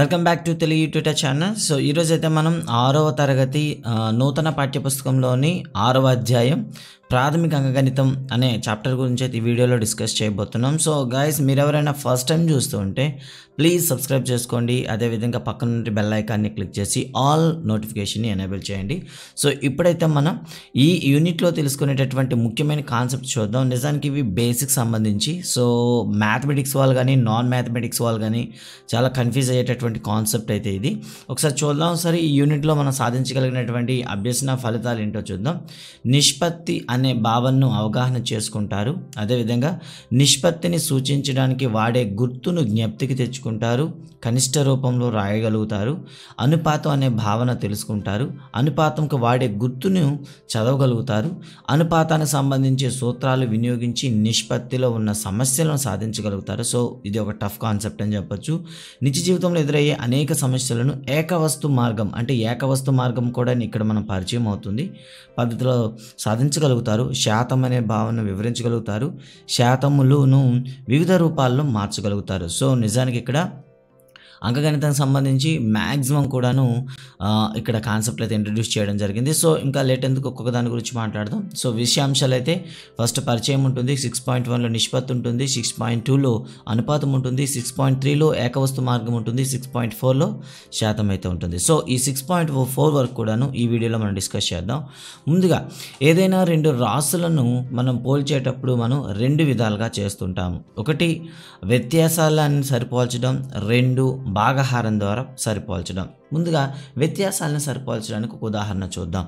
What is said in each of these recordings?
welcome back to Telugu Twitter channel so ఈరోజు అయితే మనం ఆరవ తరగతి ఆ, నూతన పాఠ్యపుస్తకంలోని ఆరవ అధ్యాయం ప్రాథమిక అంగగణితం అనే చాప్టర్ గురించి అయితే ఈ వీడియోలో డిస్కస్ చేయబోతున్నాం సో గాయస్ మీరు ఎవరైనా ఫస్ట్ టైం చూస్తూ ఉంటే ప్లీజ్ సబ్స్క్రైబ్ చేసుకోండి అదేవిధంగా పక్కన నుండి బెల్ ఐకాన్ని క్లిక్ చేసి ఆల్ నోటిఫికేషన్ని ఎనేబుల్ చేయండి సో ఇప్పుడైతే మనం ఈ యూనిట్లో తెలుసుకునేటటువంటి ముఖ్యమైన కాన్సెప్ట్ చూద్దాం నిజానికి ఇవి బేసిక్ సంబంధించి సో మ్యాథమెటిక్స్ వాళ్ళు కానీ నాన్ మ్యాథమెటిక్స్ వాళ్ళు కానీ చాలా కన్ఫ్యూజ్ అయ్యేటటువంటి కాన్సెప్ట్ అయితే ఇది ఒకసారి చూద్దాం సరే ఈ యూనిట్లో మనం సాధించగలిగినటువంటి అభ్యసన ఫలితాలు ఏంటో చూద్దాం నిష్పత్తి అనే భావనను అవగాహన చేసుకుంటారు అదేవిధంగా నిష్పత్తిని సూచించడానికి వాడే గుర్తును జ్ఞప్తికి తెచ్చుకుంటారు కనిష్ట రూపంలో రాయగలుగుతారు అనుపాతం అనే భావన తెలుసుకుంటారు అనుపాతంకు వాడే గుర్తును చదవగలుగుతారు అనుపాతానికి సంబంధించి సూత్రాలు వినియోగించి నిష్పత్తిలో ఉన్న సమస్యలను సాధించగలుగుతారు సో ఇది ఒక టఫ్ కాన్సెప్ట్ అని చెప్పొచ్చు నిత్య జీవితంలో ఎదురయ్యే అనేక సమస్యలను ఏకవస్తు మార్గం అంటే ఏకవస్తు మార్గం కూడా ఇక్కడ మనం పరిచయం అవుతుంది పద్ధతిలో సాధించగలుగుతారు శాతం అనే భావన వివరించగలుగుతారు శాతములను వివిధ రూపాల్లో మార్చగలుగుతారు సో నిజానికి ఇక్కడ అంకగణితానికి సంబంధించి మ్యాక్సిమం కూడాను ఆ, ఇక్కడ కాన్సెప్ట్ అయితే ఇంట్రడ్యూస్ చేయడం జరిగింది సో ఇంకా లేట్ ఎందుకు ఒక్కొక్క దాని గురించి మాట్లాడదాం సో విషయాంశాలు అయితే ఫస్ట్ పరిచయం ఉంటుంది సిక్స్ పాయింట్ వన్లో నిష్పత్తి ఉంటుంది సిక్స్ పాయింట్ టూలో అనుపాతం ఉంటుంది సిక్స్ పాయింట్ త్రీలో ఏకవస్తు మార్గం ఉంటుంది సిక్స్ పాయింట్ ఫోర్లో శాతం అయితే ఉంటుంది సో ఈ సిక్స్ పాయింట్ ఫోర్ వరకు కూడాను ఈ వీడియోలో మనం డిస్కస్ చేద్దాం ముందుగా ఏదైనా రెండు రాసులను మనం పోల్చేటప్పుడు మనం రెండు విధాలుగా చేస్తుంటాము ఒకటి వ్యత్యాసాలను సరిపోల్చడం రెండు భాగహారం ద్వారా సరిపోల్చడం ముందుగా వ్యత్యాసాలను సరిపోల్చడానికి ఒక ఉదాహరణ చూద్దాం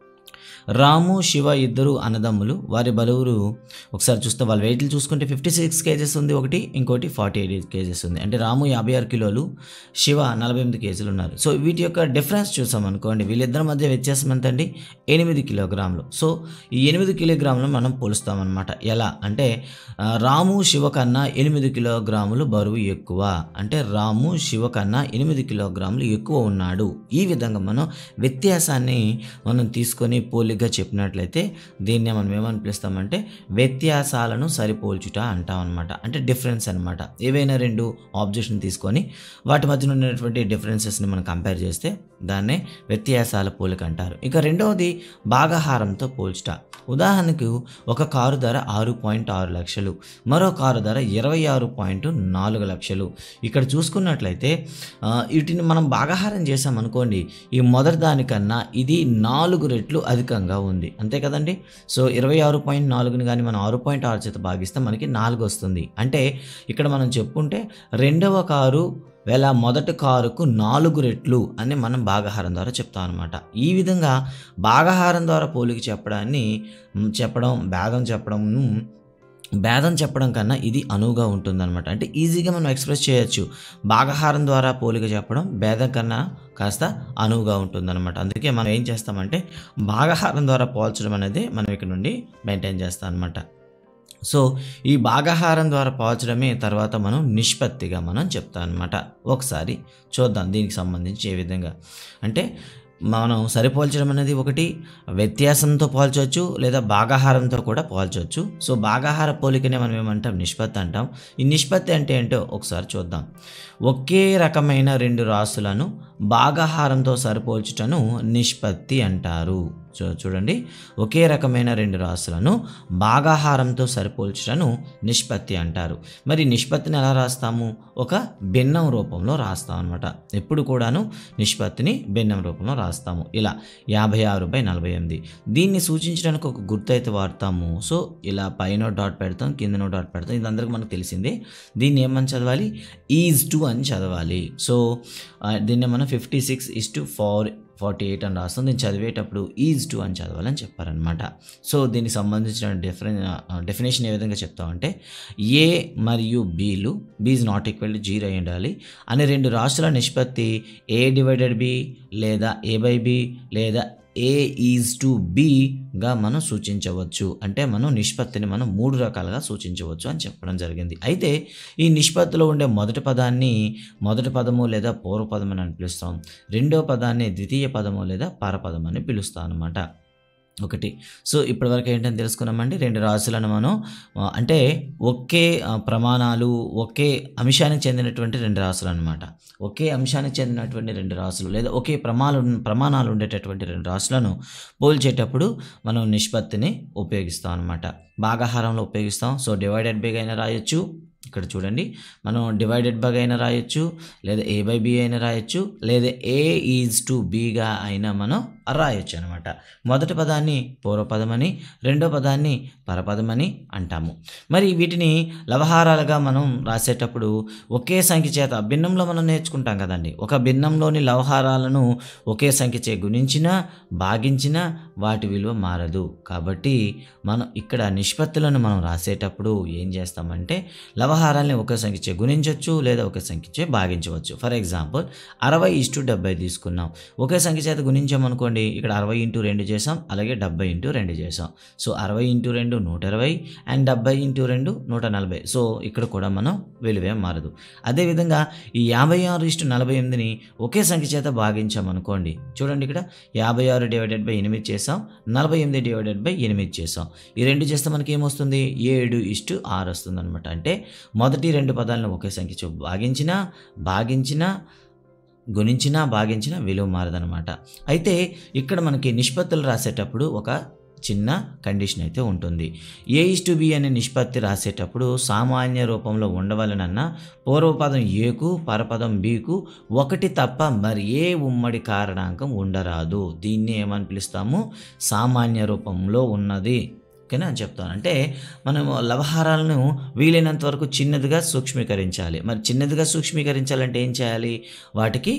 రాము శివ ఇద్దరు అన్నదమ్ములు వారి బరువులు ఒకసారి చూస్తే వాళ్ళ వెయిట్లు చూసుకుంటే ఫిఫ్టీ సిక్స్ కేజెస్ ఉంది ఒకటి ఇంకోటి ఫార్టీ ఎయిట్ కేజెస్ ఉంది అంటే రాము యాభై ఆరు కిలోలు శివ నలభై ఎనిమిది కేజీలు ఉన్నారు సో వీటి యొక్క డిఫరెన్స్ చూసాం అనుకోండి వీళ్ళిద్దరి మధ్య వ్యత్యాసం ఎంత అండి ఎనిమిది కిలోగ్రాములు సో ఈ ఎనిమిది కిలోగ్రాములు మనం పోలుస్తామన్నమాట ఎలా అంటే ఆ, రాము శివ కన్నా ఎనిమిది కిలోగ్రాములు బరువు ఎక్కువ అంటే రాము శివ కన్నా ఎనిమిది కిలోగ్రాములు ఎక్కువ ఉన్నాడు ఈ విధంగా మనం వ్యత్యాసాన్ని మనం తీసుకొని పోలికగా చెప్పినట్లయితే దీన్ని మనం ఏమని పిలుస్తామంటే వ్యత్యాసాలను సరిపోల్చుట అంటాం అనమాట అంటే డిఫరెన్స్ అనమాట ఏవైనా రెండు ఆబ్జెక్ట్ని తీసుకొని వాటి మధ్యన ఉన్నటువంటి డిఫరెన్సెస్ని మనం కంపేర్ చేస్తే దాన్నే వ్యత్యాసాల పోలిక అంటారు ఇక రెండవది భాగహారంతో పోల్చుట ఉదాహరణకు ఒక కారు ధర ఆరు పాయింట్ ఆరు లక్షలు మరో కారు ధర ఇరవై ఆరు పాయింట్ నాలుగు లక్షలు ఇక్కడ చూసుకున్నట్లయితే ఆ, వీటిని మనం భాగాహారం చేసాం అనుకోండి ఈ మొదటి దానికన్నా ఇది నాలుగు రెట్లు అధికంగా ఉంది అంతే కదండి సో ఇరవై ఆరు పాయింట్ నాలుగుని కానీ మనం ఆరు పాయింట్ ఆరు చేత భాగిస్తే మనకి నాలుగు వస్తుంది అంటే ఇక్కడ మనం చెప్పుకుంటే రెండవ కారు వేళ మొదటి కారుకు నాలుగు రెట్లు అని మనం భాగహారం ద్వారా చెప్తాం అనమాట ఈ విధంగా భాగహారం ద్వారా పోలిక చెప్పడాన్ని మ్, చెప్పడం భేదం చెప్పడం భేదం చెప్పడం కన్నా ఇది అనువుగా ఉంటుందన్నమాట అంటే ఈజీగా మనం ఎక్స్ప్రెస్ చేయొచ్చు భాగహారం ద్వారా పోలిక చెప్పడం భేదం కన్నా కాస్త అనువుగా ఉంటుందన్నమాట అందుకే మనం ఏం చేస్తామంటే భాగహారం ద్వారా పోల్చడం అనేది మనం ఇక్కడ నుండి మెయింటైన్ చేస్తాం అనమాట సో ఈ భాగహారం ద్వారా పోల్చడమే తర్వాత మనం నిష్పత్తిగా మనం చెప్తాం అనమాట ఒకసారి చూద్దాం దీనికి సంబంధించి ఏ విధంగా అంటే మనం సరిపోల్చడం అనేది ఒకటి వ్యత్యాసంతో పోల్చవచ్చు లేదా భాగాహారంతో కూడా పోల్చవచ్చు సో భాగాహార పోలికనే మనం ఏమంటాం నిష్పత్తి అంటాం ఈ నిష్పత్తి అంటే ఏంటో ఒకసారి చూద్దాం ఒకే రకమైన రెండు రాసులను భాగాహారంతో సరిపోల్చుటను నిష్పత్తి అంటారు చూ చూడండి ఒకే రకమైన రెండు రాసులను భాగాహారంతో సరిపోల్చుటను నిష్పత్తి అంటారు మరి నిష్పత్తిని ఎలా రాస్తాము ఒక భిన్నం రూపంలో రాస్తాం అనమాట ఎప్పుడు కూడాను నిష్పత్తిని భిన్నం రూపంలో రాస్తాము ఇలా యాభై ఆరు బై నలభై ఎనిమిది దీన్ని సూచించడానికి ఒక గుర్తు అయితే వాడతాము సో ఇలా పైన డాట్ పెడతాం కిందనో డాట్ పెడతాం ఇది అందరికీ మనకు తెలిసిందే దీన్ని ఏమని చదవాలి ఈజ్ టు అని చదవాలి సో ఆ, దీన్ని మనం fifty six is to four forty eight అని రాస్తాం దీన్ని చదివేటప్పుడు ఈజ్ టు అని చదవాలని చెప్పారనమాట సో దీనికి సంబంధించిన డిఫరెన్ డెఫినేషన్ ఏ విధంగా చెప్తామంటే ఏ మరియు బీలు B is not equal to zero అయి ఉండాలి అనే రెండు రాష్ట్రాల నిష్పత్తి ఏ డివైడెడ్ బి లేదా ఏ బై బి లేదా ఏ ఈజ్ టు బిగా మనం సూచించవచ్చు అంటే మనం నిష్పత్తిని మనం మూడు రకాలుగా సూచించవచ్చు అని చెప్పడం జరిగింది అయితే ఈ నిష్పత్తిలో ఉండే మొదటి పదాన్ని మొదటి పదము లేదా పూర్వ పదం అని పిలుస్తాం రెండో పదాన్ని ద్వితీయ పదము లేదా పరపదం అని పిలుస్తాం అనమాట ఒకటి సో ఇప్పటివరకు ఏంటని తెలుసుకున్నామండి రెండు రాశులను మనం ఆ, అంటే ఒకే ఆ, ప్రమాణాలు ఒకే అంశానికి చెందినటువంటి రెండు రాశులు అనమాట ఒకే అంశానికి చెందినటువంటి రెండు రాశులు లేదా ఒకే ప్రమాణాలు ప్రమాణాలు ఉండేటటువంటి రెండు రాశులను పోల్చేటప్పుడు మనం నిష్పత్తిని ఉపయోగిస్తాం అనమాట భాగాహారంలో ఉపయోగిస్తాం సో డివైడెడ్ బైగా అయినా రాయొచ్చు ఇక్కడ చూడండి మనం డివైడెడ్ బై అయినా రాయొచ్చు లేదా ఏ బై బి అయినా రాయొచ్చు లేదా ఏ ఈజ్ టు బిగా అయినా మనం రాయొచ్చు అనమాట మొదటి పదాన్ని పూర్వపదమని రెండో పదాన్ని పరపదమని అంటాము మరి వీటిని లవహారాలుగా మనం రాసేటప్పుడు ఒకే సంఖ్య చేత భిన్నంలో మనం నేర్చుకుంటాం కదండి ఒక భిన్నంలోని లవహారాలను ఒకే సంఖ్య చే గుణించినా భాగించినా వాటి విలువ మారదు కాబట్టి మనం ఇక్కడ నిష్పత్తులను మనం రాసేటప్పుడు ఏం చేస్తామంటే లవహారాల్ని ఒకే సంఖ్య చే గుణించవచ్చు లేదా ఒకే సంఖ్య చే భాగించవచ్చు ఫర్ ఎగ్జాంపుల్ అరవై ఇస్టు డెబ్బై తీసుకున్నాం ఒకే సంఖ్య చేత గుణించామనుకోండి ఇక్కడ అరవై ఇంటూ రెండు చేసాం అలాగే డెబ్బై ఇంటూ రెండు చేసాం సో అరవై ఇంటూ రెండు నూట ఇరవై అండ్ డెబ్బై ఇంటూ రెండు నూట నలభై సో ఇక్కడ కూడా మనం విలువేం మారదు అదేవిధంగా ఈ యాభై ఆరు ఇష్టు నలభై ఎనిమిదిని ఒకే సంఖ్య చేత భాగించామనుకోండి చూడండి ఇక్కడ యాభై ఆరు డివైడెడ్ బై ఎనిమిది చేసాం నలభై ఎనిమిది డివైడెడ్ బై ఎనిమిది చేసాం ఈ రెండు చేస్తే మనకి ఏమొస్తుంది ఏడు ఇష్టు ఆరు వస్తుంది అనమాట అంటే మొదటి రెండు పదాలను ఒకే సంఖ్య చూ భాగించినా భాగించినా గుణించినా భాగించినా విలువ మారదనమాట అయితే ఇక్కడ మనకి నిష్పత్తులు రాసేటప్పుడు ఒక చిన్న కండిషన్ అయితే ఉంటుంది ఏ ఇస్ టు బి అనే నిష్పత్తి రాసేటప్పుడు సామాన్య రూపంలో ఉండవలనన్న పూర్వపదం ఏకు పరపదం బికు ఒకటి తప్ప మరి ఏ ఉమ్మడి కారణాంకం ఉండరాదు దీన్ని ఏమని పిలుస్తాము సామాన్య రూపంలో ఉన్నది ఓకేనా అని చెప్తాను అంటే మనం లవహారాలను వీలైనంత వరకు చిన్నదిగా సూక్ష్మీకరించాలి మరి చిన్నదిగా సూక్ష్మీకరించాలంటే ఏం చేయాలి వాటికి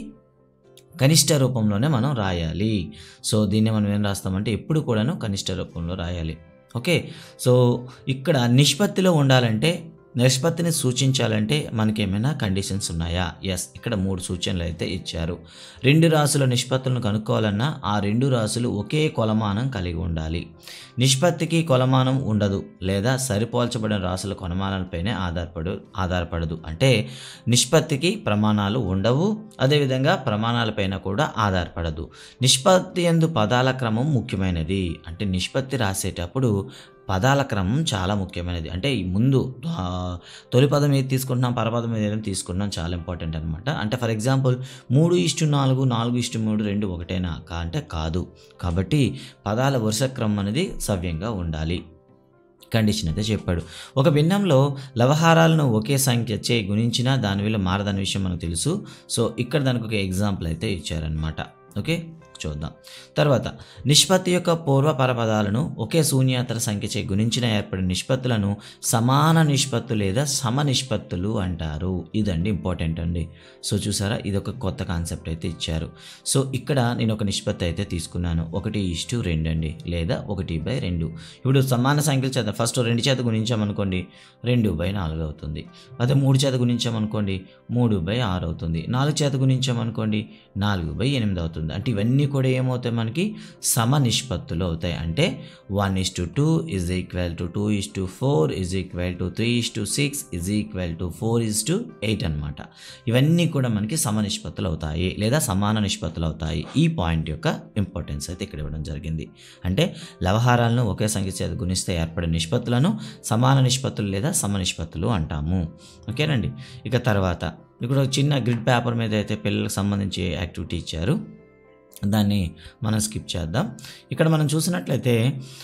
కనిష్ట రూపంలోనే మనం రాయాలి సో దీన్ని మనం ఏం రాస్తామంటే ఎప్పుడు కూడాను కనిష్ట రూపంలో రాయాలి ఓకే సో ఇక్కడ నిష్పత్తిలో ఉండాలంటే నిష్పత్తిని సూచించాలంటే మనకి ఏమైనా కండిషన్స్ ఉన్నాయా ఎస్ ఇక్కడ మూడు సూచనలు అయితే ఇచ్చారు రెండు రాసుల నిష్పత్తులను కనుక్కోవాలన్నా ఆ రెండు రాసులు ఒకే కొలమానం కలిగి ఉండాలి నిష్పత్తికి కొలమానం ఉండదు లేదా సరిపోల్చబడిన రాసుల కొలమానాలపైనే ఆధారపడు ఆధారపడదు అంటే నిష్పత్తికి ప్రమాణాలు ఉండవు అదేవిధంగా ప్రమాణాలపైన కూడా ఆధారపడదు నిష్పత్తి ఎందు పదాల క్రమం ముఖ్యమైనది అంటే నిష్పత్తి రాసేటప్పుడు పదాల క్రమం చాలా ముఖ్యమైనది అంటే ఈ ముందు ఆ, తొలి పదం ఏది తీసుకుంటున్నాం పరపదం ఏదైనా తీసుకుంటున్నాం చాలా ఇంపార్టెంట్ అనమాట అంటే ఫర్ ఎగ్జాంపుల్ మూడు ఇష్టు నాలుగు నాలుగు ఇష్టు మూడు రెండు ఒకటేనా కా అంటే కాదు కాబట్టి పదాల వరుస క్రమం అనేది సవ్యంగా ఉండాలి కండిషన్ అయితే చెప్పాడు ఒక భిన్నంలో లవహారాలను ఒకే సంఖ్య చే గుణించినా దాని విలువ మారదన్న విషయం మనకు తెలుసు సో ఇక్కడ దానికి ఒక ఎగ్జాంపుల్ అయితే ఇచ్చారనమాట ఓకే చూద్దాం తర్వాత నిష్పత్తి యొక్క పూర్వ పరపదాలను ఒకే శూన్యేతర సంఖ్యచే గుణించిన ఏర్పడిన నిష్పత్తులను సమాన నిష్పత్తు లేదా సమ నిష్పత్తులు అంటారు ఇదండి ఇంపార్టెంట్ అండి సో చూసారా ఇది ఒక కొత్త కాన్సెప్ట్ అయితే ఇచ్చారు సో ఇక్కడ నేను ఒక నిష్పత్తి అయితే తీసుకున్నాను ఒకటి ఇష్టు రెండు అండి లేదా ఒకటి బై రెండు ఇప్పుడు సమాన సంఖ్యల చేత ఫస్ట్ రెండు చేత గుణించామనుకోండి రెండు బై నాలుగు అవుతుంది అదే మూడు చేత గుణించామనుకోండి మూడు బై ఆరు అవుతుంది నాలుగు చేత గుణించామనుకోండి నాలుగు బై ఎనిమిది అవుతుంది అంటే ఇవన్నీ కూడా ఏమవుతాయి మనకి సమ నిష్పత్తులు అవుతాయి అంటే one is to two is equal to two is to four is equal to three is to six is equal to four is to eight అనమాట ఇవన్నీ కూడా మనకి సమ నిష్పత్తులు అవుతాయి లేదా సమాన నిష్పత్తులు అవుతాయి ఈ పాయింట్ యొక్క ఇంపార్టెన్స్ అయితే ఇక్కడ ఇవ్వడం జరిగింది అంటే లవహారాలను ఒకే సంఖ్య చేత గుణిస్తే ఏర్పడే నిష్పత్తులను సమాన నిష్పత్తులు లేదా సమ నిష్పత్తులు అంటాము ఓకేనండి ఇక తర్వాత ఇక్కడ ఒక చిన్న గ్రిడ్ పేపర్ మీద అయితే పిల్లలకు సంబంధించి యాక్టివిటీ ఇచ్చారు దాన్ని మనం స్కిప్ చేద్దాం ఇక్కడ మనం చూసినట్లయితే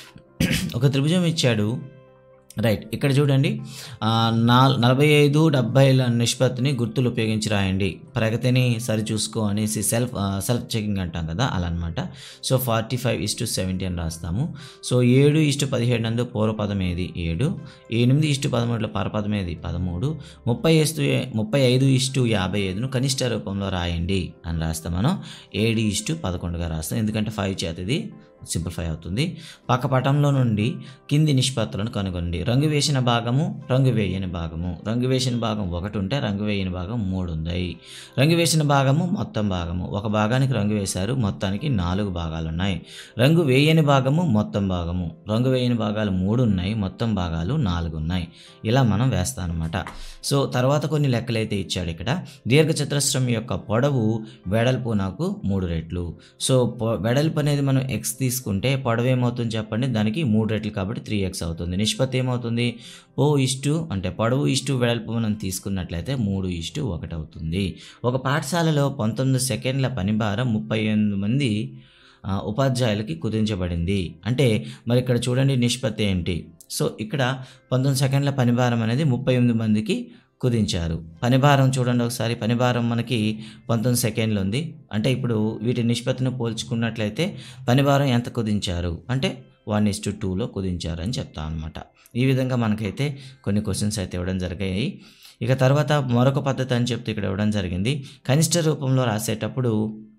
ఒక త్రిభుజం ఇచ్చాడు రైట్ ఇక్కడ చూడండి ఆ, నా నలభై ఐదు డెబ్బైల నిష్పత్తిని గుర్తులు ఉపయోగించి రాయండి ప్రగతిని సరిచూసుకో అనేసి సెల్ఫ్ ఆ, సెల్ఫ్ చెకింగ్ అంటాం కదా అలా అనమాట so forty five is to seventy అని రాస్తాము సో ఏడు ఇస్టు పదిహేడు నందు పూర్వపదం ఏది ఏడు ఎనిమిది ఇస్టు పదమూడులో పరపదం ఏది పదమూడు ముప్పై ఇస్టు ముప్పై ఐదు ఇస్టు యాభై ఐదును కనిష్ట రూపంలో రాయండి అని రాస్తాం మనం ఏడు ఇస్టు పదకొండుగా రాస్తాం ఎందుకంటే ఫైవ్ చేతది సింప్లిఫై అవుతుంది పక్క పటంలో నుండి కింది నిష్పత్తులను కనుగొనండి రంగు వేసిన భాగము రంగు వేయని భాగము రంగు వేసిన భాగం ఒకటి ఉంటే రంగు వేయని భాగం మూడు ఉంది రంగు వేసిన భాగము మొత్తం భాగము ఒక భాగానికి రంగు వేశారు మొత్తానికి నాలుగు భాగాలు ఉన్నాయి రంగు వేయని భాగము మొత్తం భాగము రంగు వేయని భాగాలు మూడు ఉన్నాయి మొత్తం భాగాలు నాలుగు ఉన్నాయి ఇలా మనం వేస్తాం అనమాట సో తర్వాత కొన్ని లెక్కలైతే ఇచ్చాడు ఇక్కడ దీర్ఘచతురస్రం యొక్క పొడవు వెడల్పు నాకు మూడు రెట్లు సో పొ- వెడల్పు అనేది మనం ఎక్స్ తీసుకుంటే పొడవు ఏమవుతుంది చెప్పండి దానికి మూడు రెట్లు కాబట్టి త్రీ ఎక్స్ అవుతుంది నిష్పత్తి ఏమవుతుంది ఓ ఇష్టు అంటే పొడవు ఇష్టు వెడల్పు మనం తీసుకున్నట్లయితే మూడు ఇష్టు ఒకటి అవుతుంది ఒక పాఠశాలలో పంతొమ్మిది సెకండ్ల పనిభారం ముప్పై ఎనిమిది మంది ఆ, ఉపాధ్యాయులకి కుదించబడింది అంటే మరి ఇక్కడ చూడండి నిష్పత్తి ఏంటి సో ఇక్కడ పంతొమ్మిది సెకండ్ల పనిభారం అనేది ముప్పై ఎనిమిది మందికి కుదించారు పనిభారం చూడండి ఒకసారి పనిభారం మనకి పంతొమ్మిది సెకండ్లు ఉంది అంటే ఇప్పుడు వీటి నిష్పత్తిని పోల్చుకున్నట్లయితే పనిభారం ఎంత కుదించారు అంటే వన్ ఇస్ టు టూలో కుదించారు అని చెప్తాం అనమాట ఈ విధంగా మనకైతే కొన్ని క్వశ్చన్స్ అయితే ఇవ్వడం జరిగాయి ఇక తర్వాత మరొక పద్ధతి అని చెప్తే ఇక్కడ ఇవ్వడం జరిగింది కనిష్ట రూపంలో రాసేటప్పుడు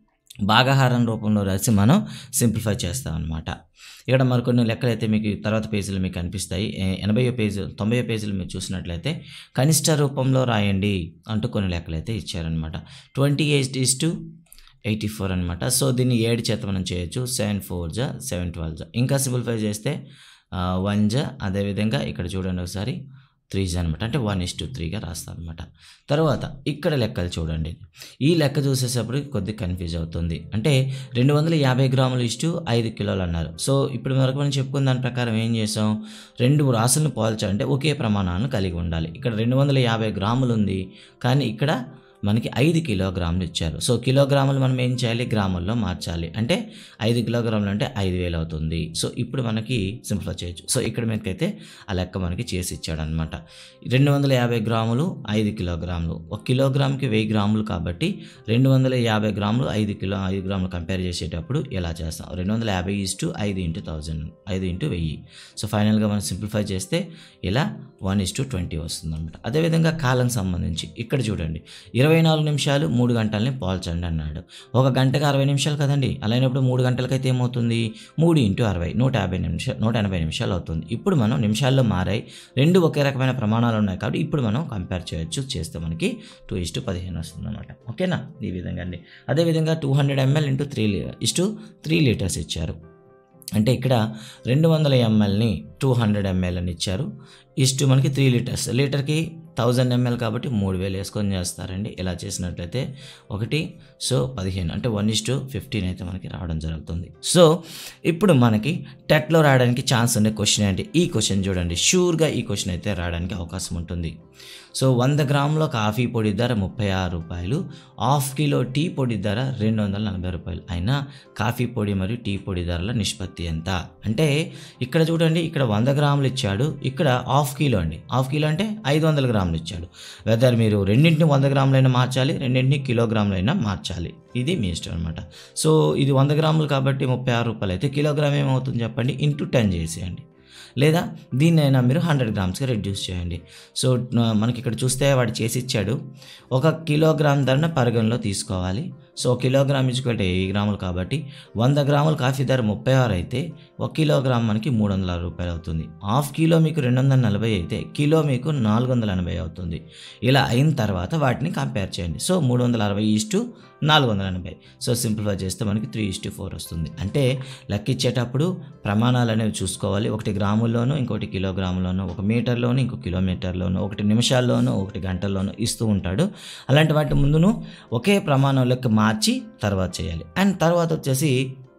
భాగాహారం రూపంలో రాసి మనం సింప్లిఫై చేస్తాం అనమాట ఇక్కడ మరికొన్ని లెక్కలు అయితే మీకు తర్వాత పేజీలు మీకు కనిపిస్తాయి ఏ- ఎనభై పేజీ తొంభై పేజీలు మీరు చూసినట్లయితే కనిష్ట రూపంలో రాయండి అంటూ కొన్ని లెక్కలు అయితే ఇచ్చారనమాట twenty eight is to eighty four అనమాట సో దీన్ని ఏడు చేత మనం చేయొచ్చు సెవెన్ ఫోర్ జా సెవెన్ ట్వెల్వ్ జా ఇంకా సింప్లిఫై చేస్తే వన్ జా అదేవిధంగా ఇక్కడ చూడండి ఒకసారి త్రీ జా అనమాట అంటే వన్ ఇస్ టు త్రీగా రాస్తాం అనమాట తర్వాత ఇక్కడ లెక్కలు చూడండి ఈ లెక్క చూసేటప్పుడు కొద్దిగా కన్ఫ్యూజ్ అవుతుంది అంటే రెండు వందల యాభై గ్రాములు ఇష్టు ఐదు కిలోలు అన్నారు సో ఇప్పుడు వరకు మనం చెప్పుకున్న దాని ప్రకారం ఏం చేసాం రెండు రాసులను పోల్చాలంటే ఒకే ప్రమాణాలను కలిగి ఉండాలి ఇక్కడ రెండు వందల యాభై గ్రాములు ఉంది కానీ ఇక్కడ మనకి ఐదు కిలోగ్రాములు ఇచ్చారు సో కిలోగ్రాములు మనం ఏం చేయాలి గ్రాముల్లో మార్చాలి అంటే ఐదు కిలోగ్రాములు అంటే ఐదు వేలు అవుతుంది సో ఇప్పుడు మనకి సింప్లిఫై చేయొచ్చు సో ఇక్కడ మనకైతే ఆ లెక్క మనకి చేసి ఇచ్చాడు అనమాట రెండు వందల యాభై గ్రాములు ఐదు కిలోగ్రాములు ఒక కిలోగ్రామ్కి వెయ్యి గ్రాములు కాబట్టి రెండు వందల యాభై గ్రాములు ఐదు కిలో ఐదు గ్రాములు కంపేర్ చేసేటప్పుడు ఎలా చేస్తాం రెండు వందల యాభై ఇస్టు ఐదు ఇంటూ థౌజండ్ ఐదు ఇంటూ వెయ్యి సో ఫైనల్గా మనం సింప్లిఫై చేస్తే ఇలా వన్ ఇస్ టు ట్వంటీ వస్తుంది అనమాట అదేవిధంగా కాలం సంబంధించి ఇక్కడ చూడండి ఇరవై నాలుగు నిమిషాలు మూడు గంటల్ని పోల్చండి అన్నాడు ఒక గంటకు అరవై నిమిషాలు కదండి అలాంటప్పుడు మూడు గంటలకైతే ఏమవుతుంది మూడు ఇంటూ అరవై నూట యాభై నిమిషాలు నూట ఎనభై నిమిషాలు అవుతుంది ఇప్పుడు మనం నిమిషాల్లో మారాయి రెండు ఒకే రకమైన ప్రమాణాలు ఉన్నాయి కాబట్టి ఇప్పుడు మనం కంపేర్ చేయొచ్చు చేస్తే మనకి టూ ఇస్ టు పదిహేను వస్తుంది అనమాట ఓకేనా ఈ విధంగా అండి అదేవిధంగా two hundred ML into three is to three litres ఇచ్చారు అంటే ఇక్కడ రెండు వందల ఎంఎల్ని టూ హండ్రెడ్ ఎంఎల్ అని ఇచ్చారు ఇಷ್ಟು మనకి త్రీ లీటర్స్ లీటర్కి థౌజండ్ ఎంఎల్ కాబట్టి మూడు వేలు వేసుకొని చేస్తారండి ఇలా చేసినట్లయితే ఒకటి సో పదిహేను అంటే వన్ ఇస్ టు ఫిఫ్టీన్ అయితే మనకి రావడం జరుగుతుంది సో ఇప్పుడు మనకి టెట్లో రావడానికి ఛాన్స్ ఉండే క్వశ్చన్ ఏంటి ఈ క్వశ్చన్ చూడండి షూర్గా ఈ క్వశ్చన్ అయితే రావడానికి అవకాశం ఉంటుంది సో వంద గ్రాముల కాఫీ పొడి ధర ముప్పై ఆరు రూపాయలు హాఫ్ కిలో టీ పొడి ధర రెండు వందల నలభై రూపాయలు అయినా కాఫీ పొడి మరియు టీ పొడి ధరల నిష్పత్తి ఎంత అంటే ఇక్కడ చూడండి ఇక్కడ వంద గ్రాములు ఇచ్చాడు ఇక్కడ హాఫ్ కిలో అండి హాఫ్ కిలో అంటే ఐదు వందల గ్రాములు ఇచ్చాడు వెదర్ మీరు రెండింటిని వంద గ్రాములైనా మార్చాలి రెండింటిని కిలోగ్రాములైనా మార్చాలి ఇది మీ ఇష్టం అనమాట సో ఇది వంద గ్రాములు కాబట్టి ముప్పై ఆరు రూపాయలు అయితే కిలోగ్రామ్ ఏమవుతుంది చెప్పండి ఇంటూ టెన్ చేసేయండి లేదా దీన్నైనా మీరు హండ్రెడ్ గ్రామ్స్గా రెడ్యూస్ చేయండి సో న- మనకి ఇక్కడ చూస్తే వాడు చేసి ఇచ్చాడు ఒక కిలోగ్రామ్ ధరన పరిగణలో తీసుకోవాలి సో ఒక కిలోగ్రామ్ ఇచ్చుకుంటే వెయ్యి గ్రాములు కాబట్టి వంద గ్రాముల కాఫీ ధర ముప్పై ఆరు అయితే ఒక కిలోగ్రామ్ మనకి మూడు వందల ఆరు రూపాయలు అవుతుంది హాఫ్ కిలో మీకు రెండు వందల నలభై అయితే కిలో మీకు నాలుగు వందల ఎనభై అవుతుంది ఇలా అయిన తర్వాత వాటిని కంపేర్ చేయండి సో మూడు వందల అరవై ఈస్టు నాలుగు వందల ఎనభై సో సింప్లిఫై చేస్తే మనకి త్రీ ఈస్టు ఫోర్ వస్తుంది అంటే లెక్క ఇచ్చేటప్పుడు ప్రమాణాలు అనేవి చూసుకోవాలి ఒకటి గ్రాముల్లోనూ ఇంకోటి కిలోగ్రాములోనూ ఒక మీటర్లోను ఇంకో కిలోమీటర్లోనూ ఒకటి నిమిషాల్లోనూ ఒకటి గంటల్లోనూ ఇస్తూ ఉంటాడు అలాంటి వాటి ముందును ఒకే ప్రమాణం లెక్క మార్చి తర్వాత చేయాలి అండ్ తర్వాత వచ్చేసి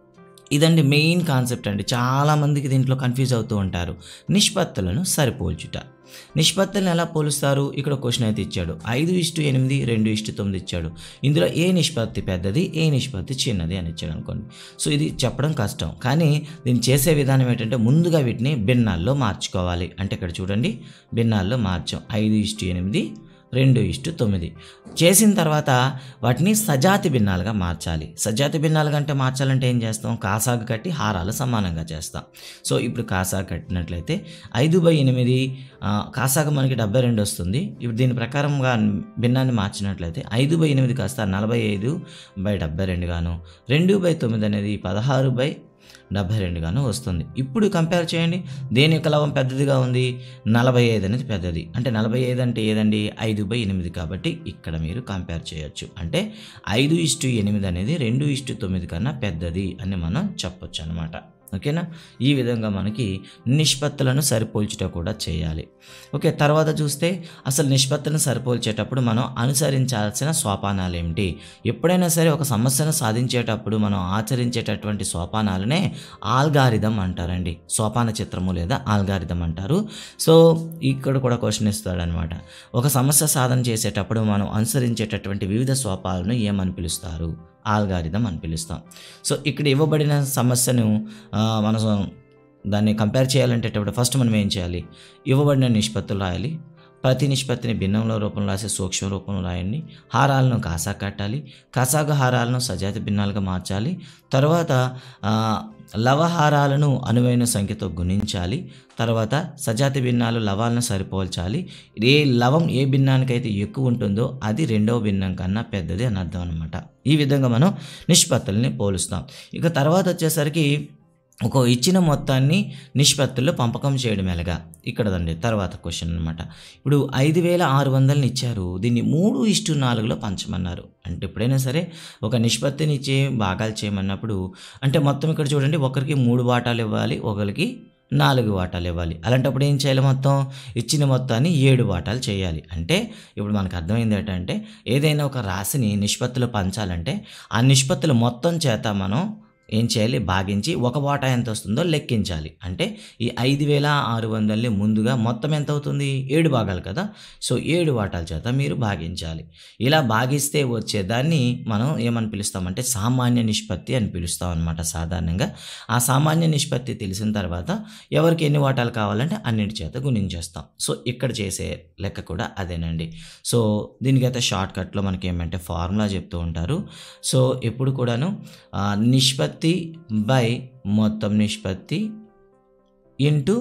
ఇదండి మెయిన్ కాన్సెప్ట్ అండి చాలామందికి దీంట్లో కన్ఫ్యూజ్ అవుతూ ఉంటారు నిష్పత్తులను సరిపోల్చుట నిష్పత్తులను ఎలా పోలుస్తారు ఇక్కడ క్వశ్చన్ అయితే ఇచ్చాడు ఐదు ఇష్టు ఎనిమిది రెండు ఇష్టు తొమ్మిది ఇచ్చాడు ఇందులో ఏ నిష్పత్తి పెద్దది ఏ నిష్పత్తి చిన్నది అని ఇచ్చాడు అనుకోండి సో ఇది చెప్పడం కష్టం కానీ దీన్ని చేసే విధానం ఏంటంటే ముందుగా వీటిని భిన్నాల్లో మార్చుకోవాలి అంటే ఇక్కడ చూడండి భిన్నాల్లో మార్చాం ఐదు ఇష్టు ఎనిమిది రెండు ఇష్టు తొమ్మిది చేసిన తర్వాత వాటిని సజాతి భిన్నాలుగా మార్చాలి సజాతి భిన్నాలుగా అంటే మార్చాలంటే ఏం చేస్తాం కాసాగు కట్టి హారాలు సమానంగా చేస్తాం సో ఇప్పుడు కాసాగు కట్టినట్లయితే ఐదు బై ఎనిమిది ఆ, కాసాగు మనకి డెబ్బై రెండు వస్తుంది ఇప్పుడు దీని ప్రకారంగా భిన్నాన్ని మార్చినట్లయితే ఐదు బై ఎనిమిది కాస్త నలభై ఐదు బై డెబ్బై రెండు గాను రెండు బై తొమ్మిది అనేది పదహారు బై డెబ్బై రెండు గాను వస్తుంది ఇప్పుడు కంపేర్ చేయండి దేని యొక్క లవం పెద్దదిగా ఉంది నలభై ఐదు అనేది పెద్దది అంటే నలభై ఐదు అంటే ఏదండి ఐదు బై ఎనిమిది కాబట్టి ఇక్కడ మీరు కంపేర్ చేయొచ్చు అంటే ఐదు ఇష్టు ఎనిమిది అనేది రెండు ఇష్టు తొమ్మిది కన్నా పెద్దది అని మనం చెప్పొచ్చు అనమాట ఓకేనా ఈ విధంగా మనకి నిష్పత్తులను సరిపోల్చుట కూడా చేయాలి ఓకే తర్వాత చూస్తే అసలు నిష్పత్తులను సరిపోల్చేటప్పుడు మనం అనుసరించాల్సిన సోపానాలు ఏమిటి ఎప్పుడైనా సరే ఒక సమస్యను సాధించేటప్పుడు మనం ఆచరించేటటువంటి సోపానాలనే ఆల్గారిథం అంటారండి సోపాన చిత్రము లేదా ఆల్గారిథం అంటారు సో ఇక్కడ కూడా క్వశ్చన్ ఇస్తాడనమాట ఒక సమస్య సాధన చేసేటప్పుడు మనం అనుసరించేటటువంటి వివిధ సోపాలను ఏమని పిలుస్తారు ఆల్గారిథం అని పిలుస్తాం సో ఇక్కడ ఇవ్వబడిన సమస్యను ఆ, మనం దాన్ని కంపేర్ చేయాలంటేటప్పుడు ఫస్ట్ మనం ఏం చేయాలి ఇవ్వబడిన నిష్పత్తులు రాయాలి ప్రతి నిష్పత్తిని భిన్నంలో రూపంలో రాసి సూక్ష్మ రూపంలో రాయండి హారాలను కాసా కట్టాలి కాసాగు హారాలను సజాతి భిన్నాలుగా మార్చాలి తర్వాత ఆ, లవహారాలను అనువైన సంఖ్యతో గుణించాలి తర్వాత సజాతి భిన్నాలు లవాలను సరిపోల్చాలి ఏ లవం ఏ భిన్నానికైతే ఎక్కువ ఉంటుందో అది రెండవ భిన్నం కన్నా పెద్దది అని అర్థం అనమాట ఈ విధంగా మనం నిష్పత్తుల్ని పోలుస్తాం ఇక తర్వాత వచ్చేసరికి ఒక ఇచ్చిన మొత్తాన్ని నిష్పత్తుల్లో పంపకం చేయడం ఎలాగా ఇక్కడదండి తర్వాత క్వశ్చన్ అనమాట ఇప్పుడు ఐదు వేల ఆరు వందలని ఇచ్చారు దీన్ని మూడు ఇష్టు నాలుగులో పంచమన్నారు అంటే ఎప్పుడైనా సరే ఒక నిష్పత్తిని ఇచ్చే భాగాలు చేయమన్నప్పుడు అంటే మొత్తం ఇక్కడ చూడండి ఒకరికి మూడు వాటాలు ఇవ్వాలి ఒకరికి నాలుగు వాటాలు ఇవ్వాలి అలాంటప్పుడు ఏం చేయాలి మొత్తం ఇచ్చిన మొత్తాన్ని ఏడు వాటాలు చేయాలి అంటే ఇప్పుడు మనకు అర్థమైంది ఏంటంటే ఏదైనా ఒక రాశిని నిష్పత్తులు పంచాలంటే ఆ నిష్పత్తులు మొత్తం చేత మనం ఏం చేయాలి భాగించి ఒక వాటా ఎంత వస్తుందో లెక్కించాలి అంటే ఈ ఐదు వేల ఆరు వందలని ముందుగా మొత్తం ఎంత అవుతుంది ఏడు భాగాలు కదా సో ఏడు వాటాల చేత మీరు భాగించాలి ఇలా భాగిస్తే వచ్చేదాన్ని మనం ఏమని పిలుస్తామంటే సామాన్య నిష్పత్తి అని పిలుస్తాం అనమాట సాధారణంగా ఆ సామాన్య నిష్పత్తి తెలిసిన తర్వాత ఎవరికి ఎన్ని వాటాలు కావాలంటే అన్నిటి చేత గుణించేస్తాం సో ఇక్కడ చేసే లెక్క కూడా అదేనండి సో దీనికైతే షార్ట్ కట్లో మనకి ఏమంటే ఫార్ములా చెప్తూ ఉంటారు సో ఎప్పుడు కూడాను ఆ, నిష్పత్తి బై మొత్తం నిష్పత్తి ఇంటూ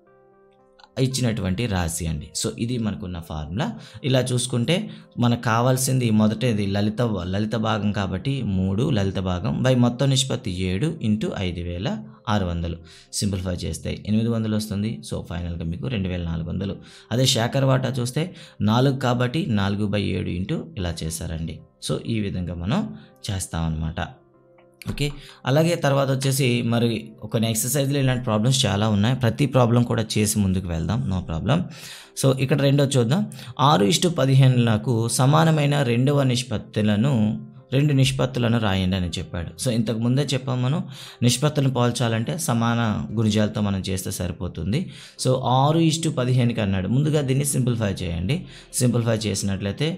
ఇచ్చినటువంటి రాశి అండి సో ఇది మనకున్న ఫార్ములా ఇలా చూసుకుంటే మనకు కావాల్సింది మొదటిది లలిత లలిత భాగం కాబట్టి మూడు లలిత భాగం బై మొత్తం నిష్పత్తి ఏడు ఇంటూ ఐదు వేల ఆరు వందలు సింప్లిఫై చేస్తే ఎనిమిది వందలు వస్తుంది సో ఫైనల్గా మీకు రెండు వేల నాలుగు వందలు అదే శేఖర్ వాటా చూస్తే నాలుగు కాబట్టి నాలుగు బై ఏడు ఇంటూ ఇలా చేశారండి సో ఈ విధంగా మనం చేస్తామన్నమాట ఓకే అలాగే తర్వాత వచ్చేసి మరి కొన్ని ఎక్సర్సైజ్లో ఇలాంటి ప్రాబ్లమ్స్ చాలా ఉన్నాయి ప్రతి ప్రాబ్లం కూడా చేసి ముందుకు వెళ్దాం నో ప్రాబ్లం సో ఇక్కడ రెండో చూద్దాం ఆరు ఇష్టు పదిహేనులకు సమానమైన రెండవ నిష్పత్తులను రెండు నిష్పత్తులను రాయండి అని చెప్పాడు సో ఇంతకు ముందే చెప్పాం మనం నిష్పత్తులను పోల్చాలంటే సమాన గుణిజాలతో మనం చేస్తే సరిపోతుంది సో ఆరు ఇష్టు పదిహేనుకి అన్నాడు ముందుగా దీన్ని సింప్లిఫై చేయండి సింప్లిఫై చేసినట్లయితే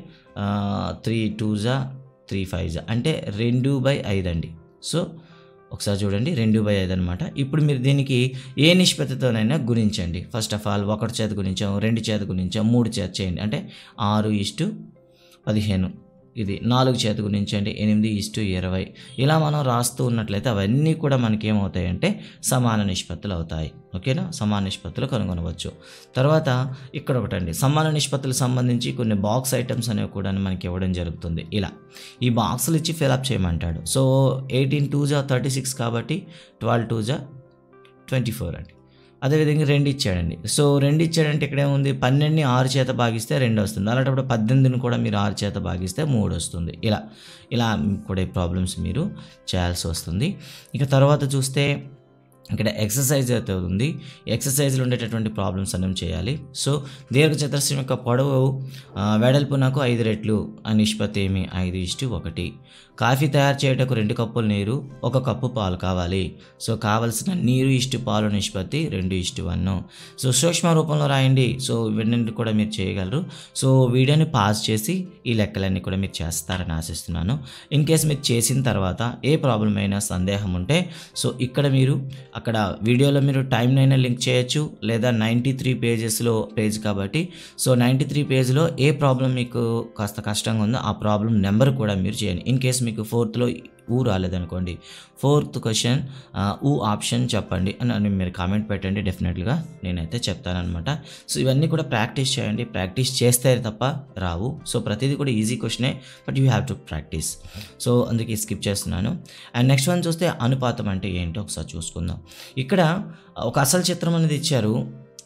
త్రీ టూ జా త్రీ ఫైవ్ జా అంటే రెండు బై ఐదు అండి సో ఒకసారి చూడండి రెండు బై ఐదు అనమాట ఇప్పుడు మీరు దీనికి ఏ నిష్పత్తితోనైనా గుణించండి ఫస్ట్ ఆఫ్ ఆల్ ఒకటి చేత గుణించాం రెండు చేత గుణించాం మూడు చేత చేయండి అంటే ఆరు ఇష్టు పదిహేను ఇది నాలుగు చేత గుణించండి ఎనిమిది ఇష్టు ఇరవై ఇలా మనం రాస్తూ ఉన్నట్లయితే అవన్నీ కూడా మనకి ఏమవుతాయంటే సమాన నిష్పత్తులు అవుతాయి ఓకేనా సమాన నిష్పత్తులు కనుగొనవచ్చు తర్వాత ఇక్కడ ఒకటండి సమాన నిష్పత్తులకు సంబంధించి కొన్ని బాక్స్ ఐటమ్స్ అనేవి కూడా మనకి ఇవ్వడం జరుగుతుంది ఇలా ఈ బాక్సులు ఇచ్చి ఫిలప్ చేయమంటాడు సో ఎయిటీన్ టూ జా థర్టీ సిక్స్ కాబట్టి ట్వెల్వ్ టూ జా ట్వంటీ ఫోర్ అండి అదేవిధంగా రెండు ఇచ్చాడండి సో రెండు ఇచ్చాడంటే ఇక్కడ ఏముంది పన్నెండుని ఆరు చేత భాగిస్తే రెండు వస్తుంది అలాంటప్పుడు పద్దెనిమిదిని కూడా మీరు ఆరు చేత భాగిస్తే మూడు వస్తుంది ఇలా ఇలా కూడా ప్రాబ్లమ్స్ మీరు చేయాల్సి వస్తుంది ఇక తర్వాత చూస్తే ఇక్కడ ఎక్సర్సైజ్ అయితే ఉంది ఎక్సర్సైజ్లో ఉండేటటువంటి ప్రాబ్లమ్స్ అనేవి చేయాలి సో దీర్ఘచతురస్రం యొక్క పొడవు ఆ, వెడల్పు నాకు ఐదు రెట్లు ఆ నిష్పత్తి ఏమి ఐదు ఇష్టు ఒకటి కాఫీ తయారు చేయటకు రెండు కప్పుల నీరు ఒక కప్పు పాలు కావాలి సో కావలసిన నీరు ఇష్టు పాలు నిష్పత్తి రెండు ఇష్టు వన్ సో సూక్ష్మ రూపంలో రాయండి సో ఇవన్నీ కూడా మీరు చేయగలరు సో వీడియోని పాస్ చేసి ఈ లెక్కలన్నీ కూడా మీరు చేస్తారని ఆశిస్తున్నాను ఇన్ కేస్ మీరు చేసిన తర్వాత ఏ ప్రాబ్లం అయినా సందేహం ఉంటే సో ఇక్కడ మీరు అక్కడ వీడియోలో మీరు టైంనైనా లింక్ చేయొచ్చు లేదా నైంటీ త్రీ పేజెస్లో పేజ్ కాబట్టి సో నైంటీ త్రీ పేజ్లో ఏ ప్రాబ్లం మీకు కాస్త కష్టంగా ఉందో ఆ ప్రాబ్లం నెంబర్ కూడా మీరు చేయండి ఇన్ కేస్ మీకు ఫోర్త్లో ఊ రాలేదనుకోండి ఫోర్త్ క్వశ్చన్ ఊ ఆప్షన్ చెప్పండి అని అని మీరు కామెంట్ పెట్టండి డెఫినెట్గా నేనైతే చెప్తానమాట సో ఇవన్నీ కూడా ప్రాక్టీస్ చేయండి ప్రాక్టీస్ చేస్తే తప్ప రావు సో ప్రతిదీ కూడా ఈజీ క్వశ్చనే but you have to practice so అందుకే స్కిప్ చేస్తున్నాను అండ్ నెక్స్ట్ వన్ చూస్తే అనుపాతం అంటే ఏంటో ఒకసారి చూసుకుందాం ఇక్కడ ఒక అసలు చిత్రం అనేది ఇచ్చారు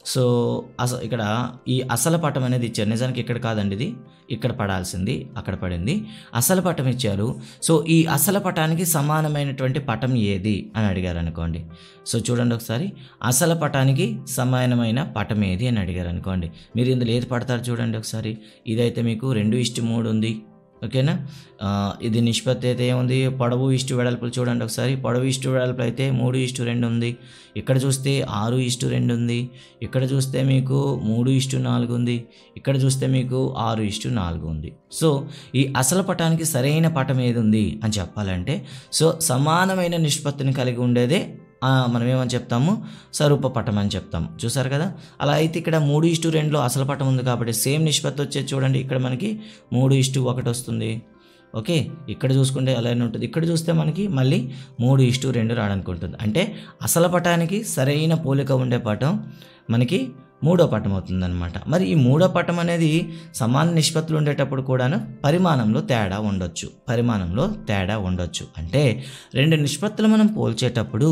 సో అస ఇక్కడ ఈ అసలు పటం అనేది ఇచ్చారు నిజానికి ఇక్కడ కాదండి ఇది ఇక్కడ పడాల్సింది అక్కడ పడింది అసలు పటం ఇచ్చారు సో ఈ అసలు పటానికి సమానమైనటువంటి పటం ఏది అని అడిగారు అనుకోండి సో చూడండి ఒకసారి అసలు పటానికి సమానమైన పటం ఏది అని అడిగారు అనుకోండి మీరు ఇందులో ఏది పడతారు చూడండి ఒకసారి ఇదైతే మీకు రెండు ఇష్టి మూడు ఉంది ఓకేనా ఆ, ఇది నిష్పత్తి అయితే ఏముంది పొడవు ఇష్టు వెడల్పులు చూడండి ఒకసారి పొడవు ఇష్టు వెడల్పులు అయితే మూడు ఇష్టు రెండు ఉంది ఇక్కడ చూస్తే ఆరు ఇష్టు రెండు ఉంది ఇక్కడ చూస్తే మీకు మూడు ఇష్టు నాలుగు ఉంది ఇక్కడ చూస్తే మీకు ఆరు ఇష్టు నాలుగు ఉంది సో ఈ అసలు పటానికి సరైన పటం ఏది ఉంది అని చెప్పాలంటే సో సమానమైన నిష్పత్తిని కలిగి ఉండేదే ఆ, మనం ఏమని చెప్తాము స్వరూప పటం అని చెప్తాము చూసారు కదా అలా అయితే ఇక్కడ మూడు ఇష్టు రెండులో అసలు పటం ఉంది కాబట్టి సేమ్ నిష్పత్తి వచ్చేది చూడండి ఇక్కడ మనకి మూడు ఇష్టు ఒకటి వస్తుంది ఓకే ఇక్కడ చూసుకుంటే అలానే ఉంటుంది ఇక్కడ చూస్తే మనకి మళ్ళీ మూడు ఇష్టు రెండు రావడానికి ఉంటుంది అంటే అసలు పటానికి సరైన పోలిక ఉండే పటం మనకి మూడో పటం అవుతుందన్నమాట మరి ఈ మూడో పటం అనేది సమాన నిష్పత్తులు ఉండేటప్పుడు కూడాను పరిమాణంలో తేడా ఉండొచ్చు పరిమాణంలో తేడా ఉండొచ్చు అంటే రెండు నిష్పత్తులు మనం పోల్చేటప్పుడు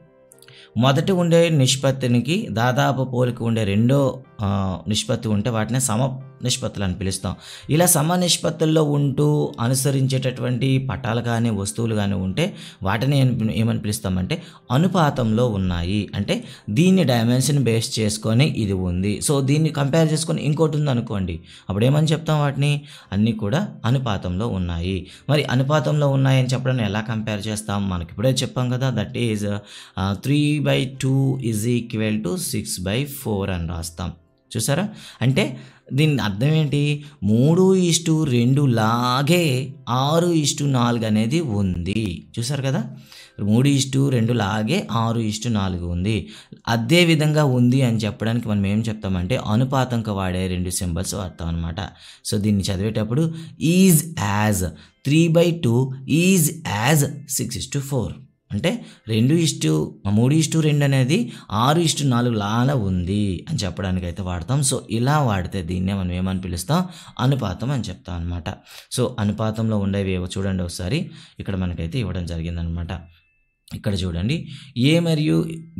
మొదటి ఉండే నిష్పత్తినికి దాదాపు పోలిక ఉండే రెండో ఆ, నిష్పత్తి ఉంటే వాటిని సమ నిష్పత్తులు అని పిలుస్తాం ఇలా సమ నిష్పత్తుల్లో ఉంటూ అనుసరించేటటువంటి పటాలు కానీ వస్తువులు కానీ ఉంటే వాటిని ఏం- ఏమని పిలుస్తామంటే అనుపాతంలో ఉన్నాయి అంటే దీన్ని డైమెన్షన్ బేస్ చేసుకొని ఇది ఉంది సో దీన్ని కంపేర్ చేసుకొని ఇంకోటి ఉంది అనుకోండి అప్పుడు ఏమని చెప్తాం వాటిని అన్నీ కూడా అనుపాతంలో ఉన్నాయి మరి అనుపాతంలో ఉన్నాయని చెప్పడం ఎలా కంపేర్ చేస్తాం మనకి ఇప్పుడే చెప్పాం కదా that is three by two is equal to six by four అని రాస్తాం చూసారా అంటే దీని అర్థం ఏంటి మూడు ఇష్టు రెండు లాగే ఆరు ఇష్టు నాలుగు అనేది ఉంది చూసారు కదా మూడు ఇష్టు రెండు లాగే ఆరు ఇష్టు నాలుగు ఉంది అదే విధంగా ఉంది అని చెప్పడానికి మనం ఏం చెప్తామంటే అనుపాతంక వాడే రెండు సింబల్స్ వాడతాం అనమాట సో దీన్ని చదివేటప్పుడు is as three by two is as six is to four అంటే రెండు ఇష్టు మూడు ఇష్టు రెండు అనేది ఆరు ఇష్టు నాలుగు లాన ఉంది అని చెప్పడానికి అయితే వాడతాం సో ఇలా వాడితే దీన్నే మనం ఏమని పిలుస్తాం అనుపాతం అని చెప్తాం అనమాట సో అనుపాతంలో ఉండేవి ఏవో చూడండి ఒకసారి ఇక్కడ మనకైతే ఇవ్వడం జరిగిందనమాట ఇక్కడ చూడండి ఏ మరియు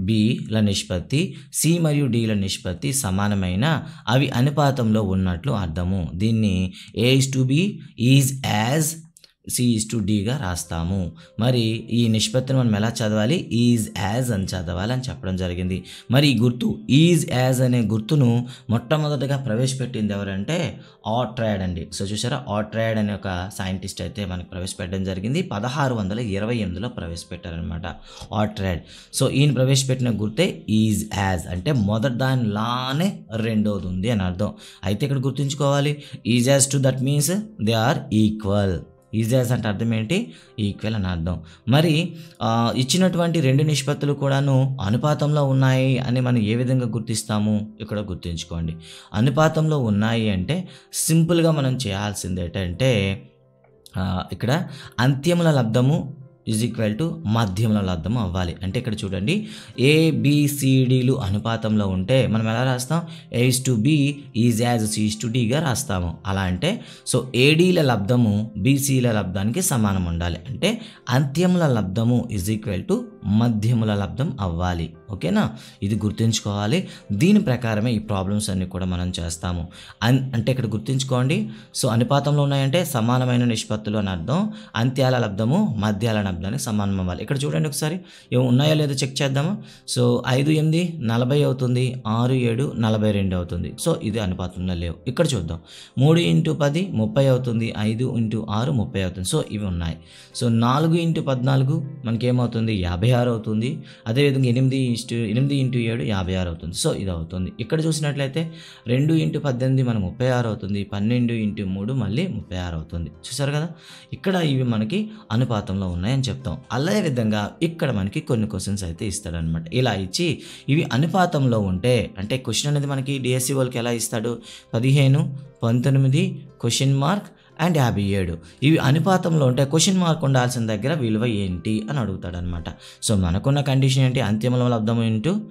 బిల నిష్పత్తి సి మరియు డిల నిష్పత్తి సమానమైన అవి అనుపాతంలో ఉన్నట్లు అర్థము దీన్ని A is to B is as C is to డిగా రాస్తాము మరి ఈ నిష్పత్తిని మనం ఎలా చదవాలి ఈజ్ యాజ్ అని చదవాలి అని చెప్పడం జరిగింది మరి ఈ గుర్తు ఈజ్ యాజ్ అనే గుర్తును మొట్టమొదటిగా ప్రవేశపెట్టింది ఎవరంటే ఆట్రాడ్ అండి సో చూసారా ఆట్రాడ్ అనే ఒక సైంటిస్ట్ అయితే మనకు ప్రవేశపెట్టడం జరిగింది పదహారు వందల ఇరవై ఎనిమిదిలో ప్రవేశపెట్టారనమాట ఆట్రాడ్ సో ఈయన ప్రవేశపెట్టిన గుర్తే ఈజ్ యాజ్ అంటే మొదటి దానిలానే రెండోది ఉంది అని అర్థం అయితే ఇక్కడ గుర్తుంచుకోవాలి is as to that means they are equal ఈజీఎస్ అంటే అర్థం ఏంటి ఈక్వల్ అని అర్థం మరి ఆ, ఇచ్చినటువంటి రెండు నిష్పత్తులు కూడాను అనుపాతంలో ఉన్నాయి అని మనం ఏ విధంగా గుర్తిస్తాము ఇక్కడ గుర్తుంచుకోండి అనుపాతంలో ఉన్నాయి అంటే సింపుల్గా మనం చేయాల్సింది ఏంటంటే ఆ, ఇక్కడ అంత్యముల లబ్ధము ఈజ్ ఈక్వల్ టు మధ్యముల లబ్ధము అవ్వాలి అంటే ఇక్కడ చూడండి ఏబిసిడిలు అనుపాతంలో ఉంటే మనం ఎలా రాస్తాం A is to B is as C is to డిగా రాస్తాము అలా అంటే సో ఏడీల లబ్ధము బీసీల లబ్ధానికి సమానం ఉండాలి అంటే అంత్యముల లబ్ధము ఈజ్ ఈక్వల్ టు మధ్యముల లబ్ధం అవ్వాలి ఓకేనా ఇది గుర్తుంచుకోవాలి దీని ప్రకారమే ఈ ప్రాబ్లమ్స్ అన్ని కూడా మనం చేస్తాము అన్ అంటే ఇక్కడ గుర్తుంచుకోండి సో అనుపాతంలో ఉన్నాయంటే సమానమైన నిష్పత్తులు అని అర్థం అంత్యాల లబ్ధము మధ్యాల లబ్ధానికి సమానం అవ్వాలి ఇక్కడ చూడండి ఒకసారి ఏం ఉన్నాయో లేదో చెక్ చేద్దాము సో ఐదు ఎనిమిది నలభై అవుతుంది ఆరు ఏడు నలభై రెండు అవుతుంది సో ఇది అనుపాతంలో లేవు ఇక్కడ చూద్దాం మూడు ఇంటూ పది ముప్పై అవుతుంది ఐదు ఇంటూ ఆరు ముప్పై అవుతుంది సో ఇవి ఉన్నాయి సో నాలుగు ఇంటూ పద్నాలుగు మనకి ఏమవుతుంది యాభై ఆరు అవుతుంది అదేవిధంగా ఎనిమిది ఇష్టు ఎనిమిది ఇంటూ ఏడు యాభై ఆరు అవుతుంది సో ఇది అవుతుంది ఇక్కడ చూసినట్లయితే రెండు ఇంటూ పద్దెనిమిది మన ముప్పై ఆరు అవుతుంది పన్నెండు ఇంటూ మూడు మళ్ళీ ముప్పై ఆరు అవుతుంది చూసారు కదా ఇక్కడ ఇవి మనకి అనుపాతంలో ఉన్నాయని చెప్తాం అదే విధంగా ఇక్కడ మనకి కొన్ని క్వశ్చన్స్ అయితే ఇస్తాడనమాట ఇలా ఇచ్చి ఇవి అనుపాతంలో ఉంటే అంటే క్వశ్చన్ అనేది మనకి డిఎస్సి వాళ్ళకి ఎలా ఇస్తాడు పదిహేను పంతొమ్మిది క్వశ్చన్ మార్క్ అండ్ యాభై ఏడు ఇవి అనుపాతంలో ఉంటే క్వశ్చన్ మార్క్ ఉండాల్సిన దగ్గర విలువ ఏంటి అని అడుగుతాడు అనమాట సో మనకున్న కండిషన్ ఏంటి అంతిమ లబ్ధం ఇంటూ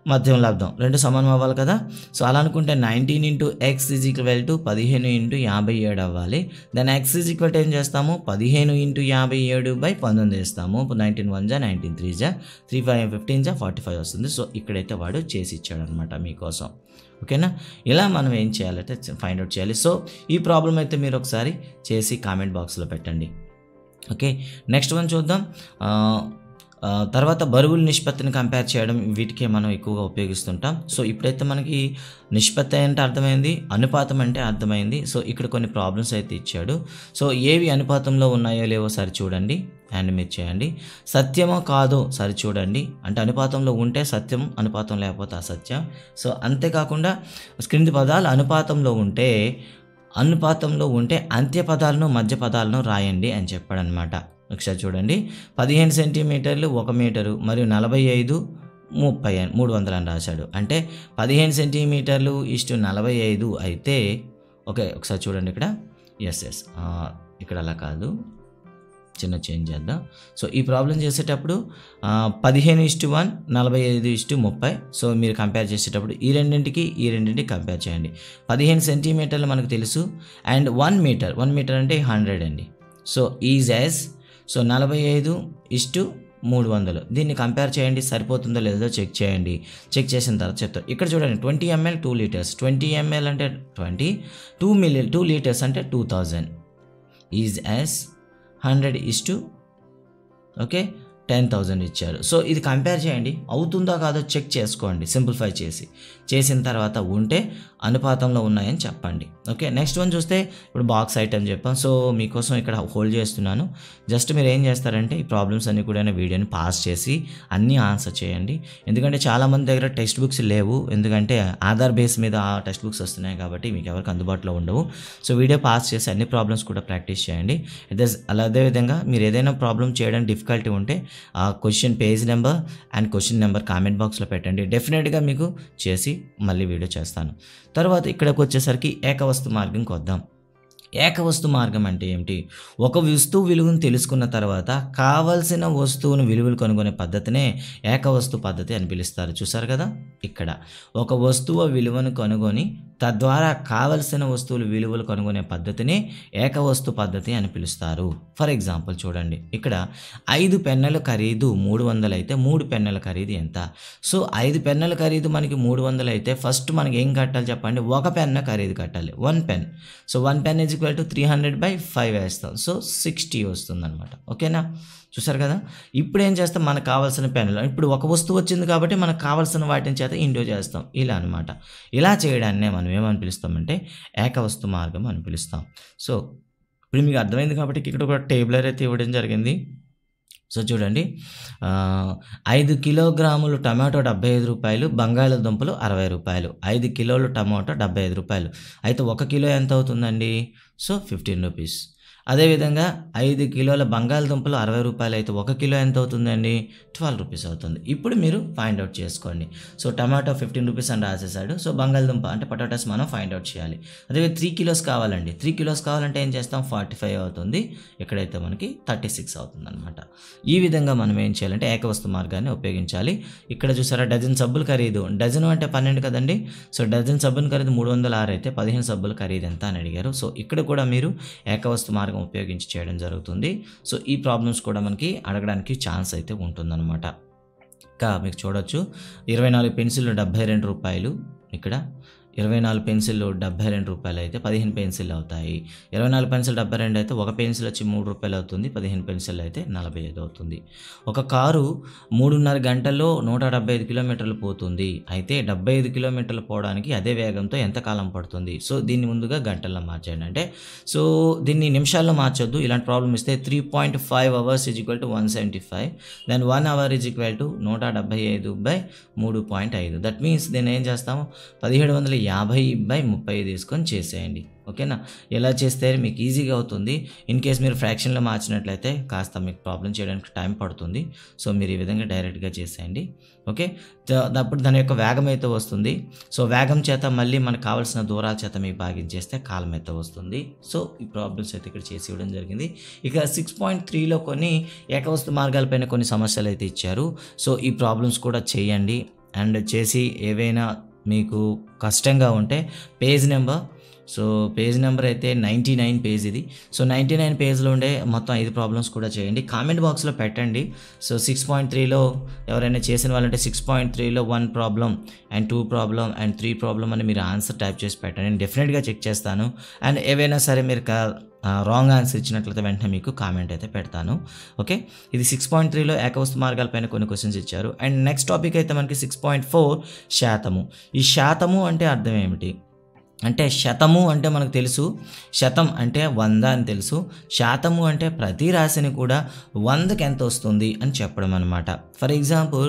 మధ్యం లబ్ధం రెండు సమానం అవ్వాలి కదా సో అలా అనుకుంటే nineteen into X is equal to పదిహేను ఇంటూ యాభై ఏడు అవ్వాలి దాని ఎక్స్ ఈజ్ ఈక్వల్ టు ఏం చేస్తాము పదిహేను ఇంటూ యాభై ఏడు బై పంతొమ్మిది వేస్తాము నైన్టీన్ వన్ జా నైన్టీన్ త్రీ జా త్రీ ఫైవ్ ఫిఫ్టీన్ జా ఫార్టీ ఫైవ్ వస్తుంది సో ఇక్కడైతే వాడు చేసి ఇచ్చాడు అనమాట మీకోసం ఓకేనా ఇలా మనం ఏం చేయాలంటే ఫైండ్ అవుట్ చేయాలి సో ఈ ప్రాబ్లం అయితే మీరు ఒకసారి చేసి కామెంట్ బాక్స్లో పెట్టండి ఓకే నెక్స్ట్ వన్ చూద్దాం ఆ, ఆ, తర్వాత బరువుల నిష్పత్తిని కంపేర్ చేయడం వీటికే మనం ఎక్కువగా ఉపయోగిస్తుంటాం సో ఇప్పుడైతే మనకి నిష్పత్తి అంటే అర్థమైంది అనుపాతం అంటే అర్థమైంది సో ఇక్కడ కొన్ని ప్రాబ్లమ్స్ అయితే ఇచ్చాడు సో ఏవి అనుపాతంలో ఉన్నాయో లేవో సరి చూడండి అండ్ మీరు చేయండి సత్యమో కాదో సరి చూడండి అంటే అనుపాతంలో ఉంటే సత్యం అనుపాతం లేకపోతే అసత్యం సో అంతేకాకుండా క్రింది పదాలు అనుపాతంలో ఉంటే అనుపాతంలో ఉంటే అంత్య పదాలను మధ్య పదాలను రాయండి అని చెప్పాడనమాట ఒకసారి చూడండి పదిహేను సెంటీమీటర్లు ఒక మీటరు మరియు నలభై ఐదు ముప్పై మూడు వందలు అని రాశాడు అంటే పదిహేను సెంటీమీటర్లు ఇష్టు నలభై ఐదు అయితే ఓకే ఒకసారి చూడండి ఇక్కడ ఎస్ ఎస్ ఇక్కడ అలా కాదు చిన్న చేంజ్ చేద్దాం సో ఈ ప్రాబ్లం చేసేటప్పుడు ఆ, పదిహేను ఇష్టు వన్ నలభై ఐదు ఇష్టు ముప్పై సో మీరు కంపేర్ చేసేటప్పుడు ఈ రెండింటికి ఈ రెండింటికి కంపేర్ చేయండి పదిహేను సెంటీమీటర్లు మనకు తెలుసు and one metre one metre అంటే హండ్రెడ్ అండి సో ఈజ్ యాజ్ సో నలభై ఐదు ఇష్టు మూడు వందలు దీన్ని కంపేర్ చేయండి సరిపోతుందో లేదో చెక్ చేయండి చెక్ చేసిన తర్వాత చెప్తారు ఇక్కడ చూడండి twenty ML two litres twenty ML అంటే twenty two million two litres అంటే two thousand is as hundred is to okay ten thousand ఇచ్చారు సో ఇది కంపేర్ చేయండి అవుతుందో కాదో చెక్ చేసుకోండి సింప్లిఫై చేసి చేసిన తర్వాత ఉంటే అనుపాతంలో ఉన్నాయని చెప్పండి ఓకే నెక్స్ట్ వన్ చూస్తే ఇప్పుడు బాక్స్ ఐటమ్ చెప్పాం సో మీకోసం ఇక్కడ హోల్డ్ చేస్తున్నాను జస్ట్ మీరు ఏం చేస్తారంటే ఈ ప్రాబ్లమ్స్ అన్ని కూడా వీడియోని పాస్ చేసి అన్నీ ఆన్సర్ చేయండి ఎందుకంటే చాలామంది దగ్గర టెక్స్ట్ బుక్స్ లేవు ఎందుకంటే ఆధార్ బేస్ మీద ఆ టెక్స్ట్ బుక్స్ వస్తున్నాయి కాబట్టి మీకు ఎవరికి అందుబాటులో ఉండవు సో వీడియో పాస్ చేసి అన్ని ప్రాబ్లమ్స్ కూడా ప్రాక్టీస్ చేయండి అదే అలా అదేవిధంగా మీరు ఏదైనా ప్రాబ్లం చేయడానికి డిఫికల్టీ ఉంటే ఆ question page number and question number comment బాక్స్లో పెట్టండి డెఫినెట్గా మీకు చేసి మళ్ళీ వీడియో చేస్తాను తర్వాత ఇక్కడికి వచ్చేసరికి ఏకవస్తు మార్గంకి వద్దాం ఏకవస్తు మార్గం అంటే ఏమిటి ఒక వస్తువు విలువను తెలుసుకున్న తర్వాత కావలసిన వస్తువును విలువలు కనుగొనే పద్ధతినే ఏకవస్తు పద్ధతి అని పిలుస్తారు చూసారు కదా ఇక్కడ ఒక వస్తువు విలువను కనుగొని తద్వారా కావలసిన వస్తువుల విలువలు కనుగొనే పద్ధతిని ఏకవస్తు పద్ధతి అని పిలుస్తారు ఫర్ ఎగ్జాంపుల్ చూడండి ఇక్కడ ఐదు పెన్నుల ఖరీదు మూడు వందలు అయితే మూడు పెన్నుల ఖరీదు ఎంత సో ఐదు పెన్నుల ఖరీదు మనకి మూడు వందలు అయితే ఫస్ట్ మనకి ఏం కట్టాలి చెప్పండి ఒక పెన్ను ఖరీదు కట్టాలి one pen so one pen is equal to three hundred by five వేస్తాం సో సిక్స్టీ వస్తుంది అనమాట ఓకేనా చూసారు కదా ఇప్పుడు ఏం చేస్తాం మనకు కావాల్సిన పెన్నులు ఇప్పుడు ఒక వస్తువు వచ్చింది కాబట్టి మనకు కావాల్సిన వాటిని చేత ఇండో చేస్తాం ఇలా అనమాట ఇలా చేయడాన్నే మనం ఏమని పిలుస్తామంటే ఏకవస్తు మార్గం అని పిలుస్తాం సో ఇప్పుడు మీకు అర్థమైంది కాబట్టి ఇక్కడ ఒక టేబులర్ అయితే ఇవ్వడం జరిగింది సో చూడండి ఆ, ఐదు కిలోగ్రాములు టమాటో డెబ్బై ఐదు రూపాయలు బంగాళదుంపలు అరవై రూపాయలు ఐదు కిలోలు టమాటో డెబ్బై ఐదు రూపాయలు అయితే ఒక కిలో ఎంత అవుతుందండి సో ఫిఫ్టీన్ రూపీస్ అదేవిధంగా ఐదు కిలోల బంగాళదుంపలు అరవై రూపాయలు అయితే ఒక కిలో ఎంత అవుతుందండి ట్వెల్వ్ రూపీస్ అవుతుంది ఇప్పుడు మీరు ఫైండ్ అవుట్ చేసుకోండి సో టమాటో ఫిఫ్టీన్ రూపీస్ అని రాసేసాడు సో బంగాళదుంప అంటే పొటాటోస్ మనం ఫైండ్ అవుట్ చేయాలి అదే త్రీ కిలోస్ కావాలండి త్రీ కిలోస్ కావాలంటే ఏం చేస్తాం ఫార్టీ ఫైవ్ అవుతుంది ఇక్కడైతే మనకి థర్టీ సిక్స్ అవుతుంది అనమాట ఈ విధంగా మనం ఏం చేయాలంటే ఏకవస్తు మార్గాన్ని ఉపయోగించాలి ఇక్కడ చూసారా డజన్ సబ్బులు ఖరీదు డజన్ అంటే పన్నెండు కదండి సో డజన్ సబ్బుని ఖరీదు మూడు వందల ఆరు అయితే పదిహేను సబ్బులు ఖరీదు ఎంత అని అడిగారు సో ఇక్కడ కూడా మీరు ఏకవస్తు మార్గం ఉపయోగించి చేయడం జరుగుతుంది సో ఈ ప్రాబ్లమ్స్ కూడా మనకి అడగడానికి ఛాన్స్ అయితే ఉంటుందన్నమాట ఇంకా మీకు చూడొచ్చు ఇరవై నాలుగు పెన్సిళ్ళు డెబ్బై రెండు రూపాయలు ఇక్కడ ఇరవై నాలుగు పెన్సిళ్ళు డెబ్బై రెండు రూపాయలు అయితే పదిహేను పెన్సిల్ అవుతాయి ఇరవై నాలుగు పెన్సిల్ డెబ్బై రెండు అయితే ఒక పెన్సిల్ వచ్చి మూడు రూపాయలు అవుతుంది పదిహేను పెన్సిల్ అయితే నలభై ఐదు అవుతుంది ఒక కారు మూడున్నర గంటల్లో నూట డెబ్బై ఐదు కిలోమీటర్లు పోతుంది అయితే డెబ్బై ఐదు కిలోమీటర్లు పోవడానికి అదే వేగంతో ఎంత కాలం పడుతుంది సో దీన్ని ముందుగా గంటల్లో మార్చండి అంటే సో దీన్ని నిమిషాల్లో మార్చొద్దు ఇలాంటి ప్రాబ్లం ఇస్తే three point five hours is equal to one seventy five then one hour is equal to నూట డెబ్బై ఐదు బై మూడు పాయింట్ ఐదు దట్ మీన్స్ దీన్ని ఏం చేస్తాము పదిహేడు వందల యాభై బై ముప్పై తీసుకొని చేసేయండి ఓకేనా ఎలా చేస్తే మీకు ఈజీగా అవుతుంది ఇన్ కేస్ మీరు ఫ్రాక్షన్లో మార్చినట్లయితే కాస్త మీకు ప్రాబ్లం చేయడానికి టైం పడుతుంది సో మీరు ఈ విధంగా డైరెక్ట్గా చేసేయండి ఓకే ద- అప్పుడు దాని యొక్క వేగం అయితే వస్తుంది సో వేగం చేత మళ్ళీ మనకు కావాల్సిన దూరాల చేత మీకు భాగించేస్తే కాలం అయితే వస్తుంది సో ఈ ప్రాబ్లమ్స్ అయితే ఇక్కడ చేసి ఇవ్వడం జరిగింది ఇక సిక్స్ పాయింట్ త్రీలో కొన్ని ఏకవస్తు మార్గాలపైన కొన్ని సమస్యలు అయితే ఇచ్చారు సో ఈ ప్రాబ్లమ్స్ కూడా చేయండి అండ్ చేసి ఏవైనా మీకు కష్టంగా ఉంటే page number so page number అయితే నైంటీ నైన్ పేజ్ ఇది సో నైంటీ నైన్ పేజ్లో ఉండే మొత్తం ఐదు ప్రాబ్లమ్స్ కూడా చేయండి కామెంట్ బాక్స్లో పెట్టండి సో సిక్స్ పాయింట్ త్రీలో ఎవరైనా చేసిన వాళ్ళంటే సిక్స్ పాయింట్ త్రీలో one problem and two problem and three problem అని మీరు ఆన్సర్ టైప్ చేసి పెట్టండి నేను డెఫినెట్గా చెక్ చేస్తాను అండ్ ఏవైనా సరే మీరు రాంగ్ ఆన్సర్ ఇచ్చినట్లయితే వెంటనే మీకు కామెంట్ అయితే పెడతాను ఓకే ఇది సిక్స్ పాయింట్ త్రీలో ఏకవస్తు మార్గాలపైన కొన్ని క్వశ్చన్స్ ఇచ్చారు అండ్ నెక్స్ట్ టాపిక్ అయితే మనకి సిక్స్ పాయింట్ ఫోర్ శాతము ఈ శాతము అంటే అర్థం ఏమిటి అంటే శతము అంటే మనకు తెలుసు శతం అంటే వంద అని తెలుసు శాతము అంటే ప్రతి రాశిని కూడా వందకి ఎంత వస్తుంది అని చెప్పడం అనమాట ఫర్ ఎగ్జాంపుల్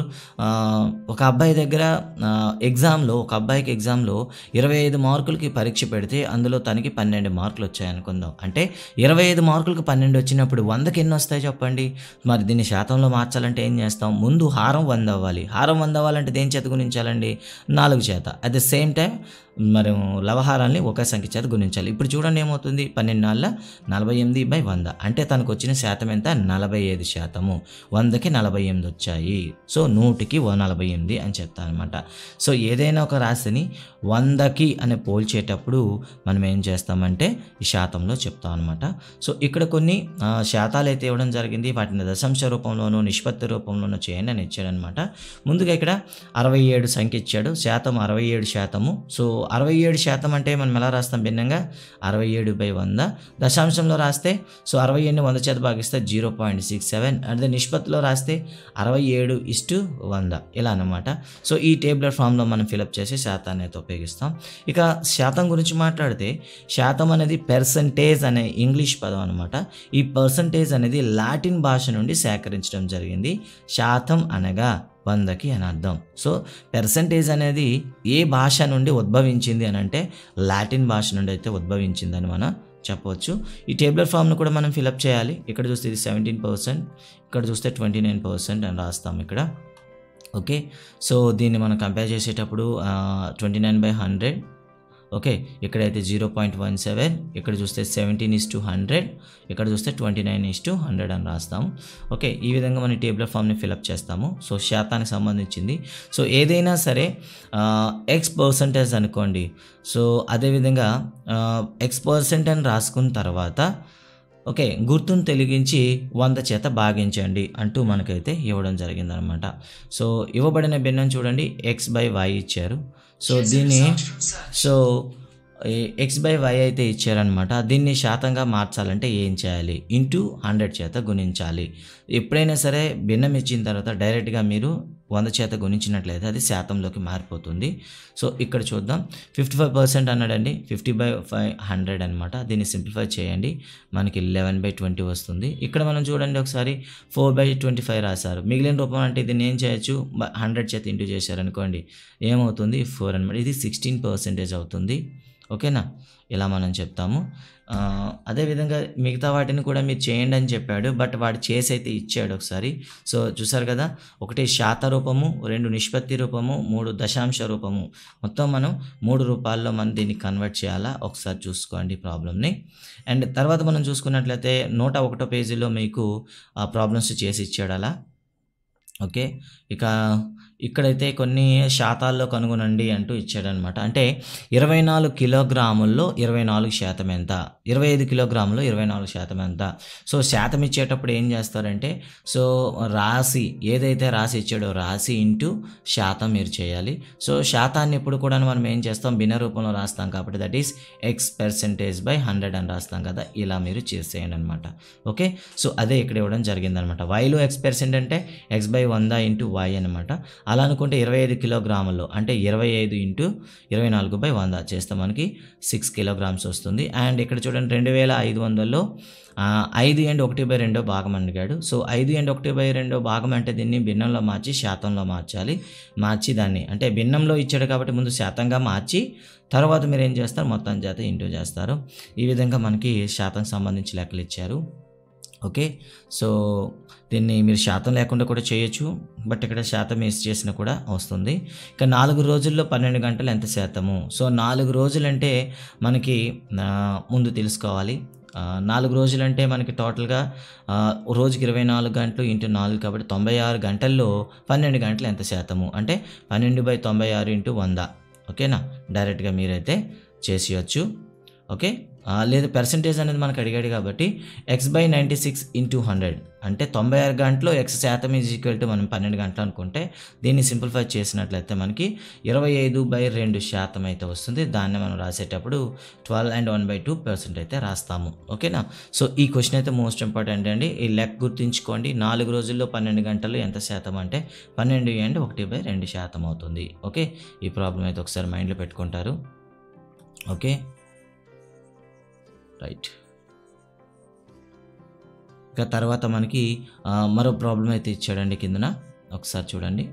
ఒక అబ్బాయి దగ్గర ఎగ్జామ్లో ఒక అబ్బాయికి ఎగ్జామ్లో ఇరవై ఐదు మార్కులకి పరీక్ష పెడితే అందులో తనకి పన్నెండు మార్కులు వచ్చాయి అనుకుందాం అంటే ఇరవై ఐదు మార్కులకి పన్నెండు వచ్చినప్పుడు వందకి ఎన్ని వస్తాయి చెప్పండి మరి దీన్ని శాతంలో మార్చాలంటే ఏం చేస్తాం ముందు హారం వంద అవ్వాలి హారం వంద అవ్వాలంటే దేని చేత గుణించాలండి నాలుగు చేత అట్ ద సేమ్ టైం మరి లవహారాల్ని ఒకే సంఖ్య చేత గుణించాలి ఇప్పుడు చూడండి ఏమవుతుంది పన్నెండు నాళ్ళ నలభై ఎనిమిది బై వంద అంటే తనకు వచ్చిన శాతం ఎంత నలభై ఐదు శాతము వందకి నలభై ఎనిమిది వచ్చాయి సో నూటికి ఓ నలభై ఎనిమిది అని చెప్తాను అనమాట సో ఏదైనా ఒక రాశిని వందకి అని పోల్చేటప్పుడు మనం ఏం చేస్తామంటే ఈ శాతంలో చెప్తాం అనమాట సో ఇక్కడ కొన్ని ఆ, శాతాలు అయితే ఇవ్వడం జరిగింది వాటిని దశాంశ రూపంలోనూ నిష్పత్తి రూపంలోనూ చేయండి అని ఇచ్చాడనమాట ముందుగా ఇక్కడ అరవై ఏడు సంఖ్య ఇచ్చాడు శాతం అరవై ఏడు శాతము సో అరవై ఏడు శాతం అంటే మనం ఎలా రాస్తాం భిన్నంగా అరవై ఏడు బై వంద దశాంశంలో రాస్తే సో అరవై ఏడుని వంద చేత భాగిస్తే జీరో పాయింట్ సిక్స్ సెవెన్ అదే నిష్పత్తిలో రాస్తే అరవై ఏడు ఇస్టు వంద ఇలా అనమాట సో ఈ టేబులర్ ఫామ్లో మనం ఫిలప్ చేసి శాతాన్ని అయితే ఉపయోగిస్తాం ఇక శాతం గురించి మాట్లాడితే శాతం అనేది పెర్సంటేజ్ అనే ఇంగ్లీష్ పదం అనమాట ఈ పర్సంటేజ్ అనేది లాటిన్ భాష నుండి సేకరించడం జరిగింది శాతం అనగా వందకి అని అర్థం సో పెర్సంటేజ్ అనేది ఏ భాష నుండి ఉద్భవించింది అని అంటే లాటిన్ భాష నుండి అయితే ఉద్భవించిందని మనం చెప్పవచ్చు ఈ టేబులర్ ఫామ్ను కూడా మనం ఫిలప్ చేయాలి ఇక్కడ చూస్తే ఇది సెవెంటీన్ పర్సెంట్ ఇక్కడ చూస్తే ట్వంటీ నైన్ పర్సెంట్ అని రాస్తాం ఇక్కడ ఓకే సో దీన్ని మనం కంపేర్ చేసేటప్పుడు twenty nine by hundred okay ఇక్కడైతే జీరో పాయింట్ వన్ సెవెన్ ఇక్కడ చూస్తే సెవెంటీన్ ఇస్ టు హండ్రెడ్ ఇక్కడ చూస్తే twenty nine is to hundred అని రాస్తాము ఓకే ఈ విధంగా మనం టేబుల్ ఫామ్ని ఫిలప్ చేస్తాము సో శాతానికి సంబంధించింది సో ఏదైనా సరే ఎక్స్ పర్సంటేజ్ అనుకోండి సో అదేవిధంగా ఎక్స్ పర్సెంట్ అని రాసుకున్న తర్వాత ఓకే గుర్తును తెలిగించి వంద చేత భాగించండి అంటూ మనకైతే ఇవ్వడం జరిగిందనమాట సో ఇవ్వబడిన భిన్నం చూడండి ఎక్స్ బై వై ఇచ్చారు సో దీన్ని సో ఎక్స్ బై వై అయితే ఇచ్చారనమాట దీన్ని శాతంగా మార్చాలంటే ఏం చేయాలి ఇంటూ హండ్రెడ్ చేత గుణించాలి ఎప్పుడైనా సరే భిన్నం ఇచ్చిన తర్వాత డైరెక్ట్గా మీరు వంద చేత గుణించినట్లయితే అది శాతంలోకి మారిపోతుంది సో ఇక్కడ చూద్దాం ఫిఫ్టీ ఫైవ్ పర్సెంట్ అన్నాడండి ఫిఫ్టీ బై ఫైవ్ హండ్రెడ్ అనమాట దీన్ని సింప్లిఫై చేయండి మనకి లెవెన్ బై ట్వంటీ వస్తుంది ఇక్కడ మనం చూడండి ఒకసారి ఫోర్ బై ట్వంటీ ఫైవ్ రాశారు మిగిలిన రూపం అంటే దీన్ని ఏం చేయొచ్చు హండ్రెడ్ చేత ఇంటూ చేశారనుకోండి ఏమవుతుంది ఫోర్ అనమాట ఇది సిక్స్టీన్ పర్సెంటేజ్ అవుతుంది ఓకేనా ఇలా మనం చెప్తాము ఆ, అదేవిధంగా మిగతా వాటిని కూడా మీరు చేయండి అని చెప్పాడు బట్ వాడు చేసి అయితే ఇచ్చాడు ఒకసారి సో చూసారు కదా ఒకటి శాత రూపము రెండు నిష్పత్తి రూపము మూడు దశాంశ రూపము మొత్తం మనం మూడు రూపాల్లో మనం దీన్ని కన్వర్ట్ చేయాలా ఒకసారి చూసుకోండి ప్రాబ్లమ్ని అండ్ తర్వాత మనం చూసుకున్నట్లయితే నూట ఒకటో పేజీలో మీకు ఆ ప్రాబ్లమ్స్ చేసి ఇచ్చాడు అలా ఓకే ఇక ఇక్కడైతే కొన్ని శాతాల్లో కనుగొనండి అంటూ ఇచ్చాడనమాట అంటే ఇరవై నాలుగు కిలోగ్రాముల్లో ఇరవై నాలుగు శాతం ఎంత ఇరవై ఐదు కిలోగ్రాముల్లో ఇరవై నాలుగు శాతం ఎంత సో శాతం ఇచ్చేటప్పుడు ఏం చేస్తారంటే సో రాసి ఏదైతే రాసి ఇచ్చాడో రాసి ఇంటూ శాతం మీరు చేయాలి సో శాతాన్ని ఎప్పుడు కూడా మనం ఏం చేస్తాం భిన్న రూపంలో రాస్తాం కాబట్టి that is x percentage by hundred అని రాస్తాం కదా ఇలా మీరు చేసేయండి అనమాట ఓకే సో అదే ఇక్కడ ఇవ్వడం జరిగిందనమాట వైలో ఎక్స్ పర్సెంట్ అంటే ఎక్స్ బై వంద ఇంటూ వై అనమాట అలా అనుకుంటే ఇరవై ఐదు కిలోగ్రాముల్లో అంటే ఇరవై ఐదు ఇంటూ ఇరవై నాలుగు బై వంద చేస్తే మనకి సిక్స్ కిలోగ్రామ్స్ వస్తుంది అండ్ ఇక్కడ చూడండి రెండు వేల ఐదు వందల్లో ఆ, ఐదు అండ్ ఒకటి బై రెండో భాగం అడిగాడు సో ఐదు అండ్ ఒకటి బై రెండో భాగం అంటే దీన్ని భిన్నంలో మార్చి శాతంలో మార్చాలి మార్చి దాన్ని అంటే భిన్నంలో ఇచ్చాడు కాబట్టి ముందు శాతంగా మార్చి తర్వాత మీరు ఏం చేస్తారు మొత్తం చేత ఇంటూ చేస్తారు ఈ విధంగా మనకి శాతం సంబంధించి లెక్కలు ఇచ్చారు ఓకే సో దీన్ని మీరు శాతం లేకుండా కూడా చేయొచ్చు బట్ ఇక్కడ శాతం వేసి చేసినా కూడా వస్తుంది ఇక నాలుగు రోజుల్లో పన్నెండు గంటలు ఎంత శాతము సో నాలుగు రోజులంటే మనకి ఆ, ముందు తెలుసుకోవాలి ఆ, నాలుగు రోజులు అంటే మనకి టోటల్గా ఆ, రోజుకి ఇరవై నాలుగు గంటలు ఇంటూ నాలుగు కాబట్టి తొంభై ఆరు గంటల్లో పన్నెండు గంటలు ఎంత శాతము అంటే పన్నెండు బై తొంభై ఆరు ఇంటూ వంద ఓకేనా డైరెక్ట్గా మీరైతే చేసేయచ్చు ఓకే ఆ, లేదు పర్సంటేజ్ అనేది మనకు అడిగాడు కాబట్టి x by ninety six into hundred అంటే తొంభై ఆరు గంటలు ఎక్స్ శాతం ఈజ్ ఈక్వల్ టు మనం పన్నెండు గంటలు అనుకుంటే దీన్ని సింప్లిఫై చేసినట్లయితే మనకి ఇరవై ఐదు బై రెండు శాతం అయితే వస్తుంది దాన్ని మనం రాసేటప్పుడు twelve and one by two percent అయితే రాస్తాము ఓకేనా సో ఈ క్వశ్చన్ అయితే మోస్ట్ ఇంపార్టెంట్ అండి ఈ లెక్క గుర్తుంచుకోండి నాలుగు రోజుల్లో పన్నెండు గంటలు ఎంత శాతం అంటే పన్నెండు అండ్ ఒకటి బై రెండు శాతం అవుతుంది ఓకే ఈ ప్రాబ్లం అయితే ఒకసారి మైండ్లో పెట్టుకుంటారు ఓకే రైట్ ఇక తర్వాత మనకి ఆ, మరో ప్రాబ్లం అయితే ఇచ్చాడండి కిందన ఒకసారి చూడండి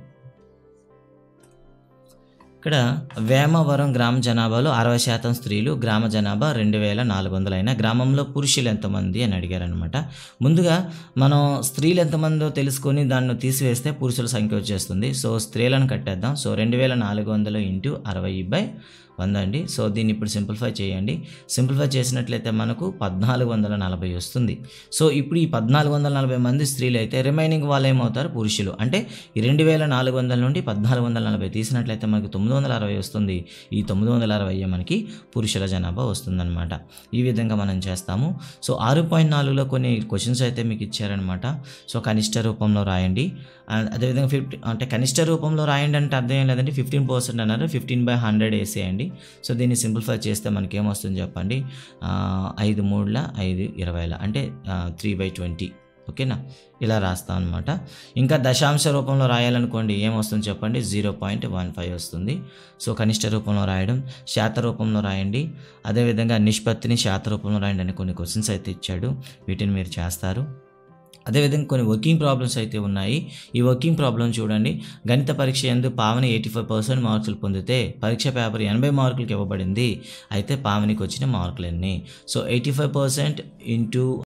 ఇక్కడ వేమవరం గ్రామ జనాభాలో అరవై శాతం స్త్రీలు గ్రామ జనాభా రెండు వేల నాలుగు వందలు అయినా గ్రామంలో పురుషులు ఎంతమంది అని అడిగారనమాట ముందుగా మనం స్త్రీలు ఎంతమందో తెలుసుకొని దాన్ని తీసివేస్తే పురుషుల సంఖ్య వచ్చేస్తుంది సో స్త్రీలను కట్టేద్దాం సో రెండు వేల నాలుగు వందలు ఇంటూ అరవై బై వంద అండి సో దీన్ని ఇప్పుడు సింప్లిఫై చేయండి సింప్లిఫై చేసినట్లయితే మనకు పద్నాలుగు వందల నలభై వస్తుంది సో ఇప్పుడు ఈ పద్నాలుగు వందల నలభై మంది స్త్రీలు అయితే రిమైనింగ్ వాళ్ళు ఏమవుతారు పురుషులు అంటే ఈ రెండు వేల నాలుగు వందల నుండి పద్నాలుగు వందల నలభై తీసినట్లయితే మనకు తొమ్మిది వందల అరవై వస్తుంది ఈ తొమ్మిది వందల అరవై మనకి పురుషుల జనాభా వస్తుందన్నమాట ఈ విధంగా మనం చేస్తాము సో ఆరు పాయింట్ నాలుగులో కొన్ని క్వశ్చన్స్ అయితే మీకు ఇచ్చారనమాట సో కనిష్ట రూపంలో రాయండి అండ్ అదేవిధంగా ఫిఫ్టీ అంటే కనిష్ట రూపంలో రాయండి అంటే అర్థం ఏం లేదంటే ఫిఫ్టీన్ పర్సెంట్ అన్నారు ఫిఫ్టీన్ బై హండ్రెడ్ వేసేయండి సో దీన్ని సింప్లిఫై చేస్తే మనకి ఏమొస్తుంది చెప్పండి ఆ, ఐదు మూడుల ఐదు ఇరవైల అంటే త్రీ బై ట్వంటీ ఓకేనా ఇలా రాస్తాం అనమాట ఇంకా దశాంశ రూపంలో రాయాలనుకోండి ఏమొస్తుంది చెప్పండి జీరో పాయింట్ వన్ ఫైవ్ వస్తుంది సో కనిష్ట రూపంలో రాయడం శాత రూపంలో రాయండి అదేవిధంగా నిష్పత్తిని శాత రూపంలో రాయండి అని కొన్ని క్వశ్చన్స్ అయితే ఇచ్చాడు వీటిని మీరు చేస్తారు అదేవిధంగా కొన్ని వర్కింగ్ ప్రాబ్లమ్స్ అయితే ఉన్నాయి ఈ వర్కింగ్ ప్రాబ్లం చూడండి గణిత పరీక్ష ఎందు పావని ఎయిటీ ఫైవ్ పర్సెంట్ మార్కులు పొందితే పరీక్ష పేపర్ ఎనభై మార్కులకి ఇవ్వబడింది అయితే పావనికి వచ్చిన మార్కులు ఎన్ని so eighty five percent into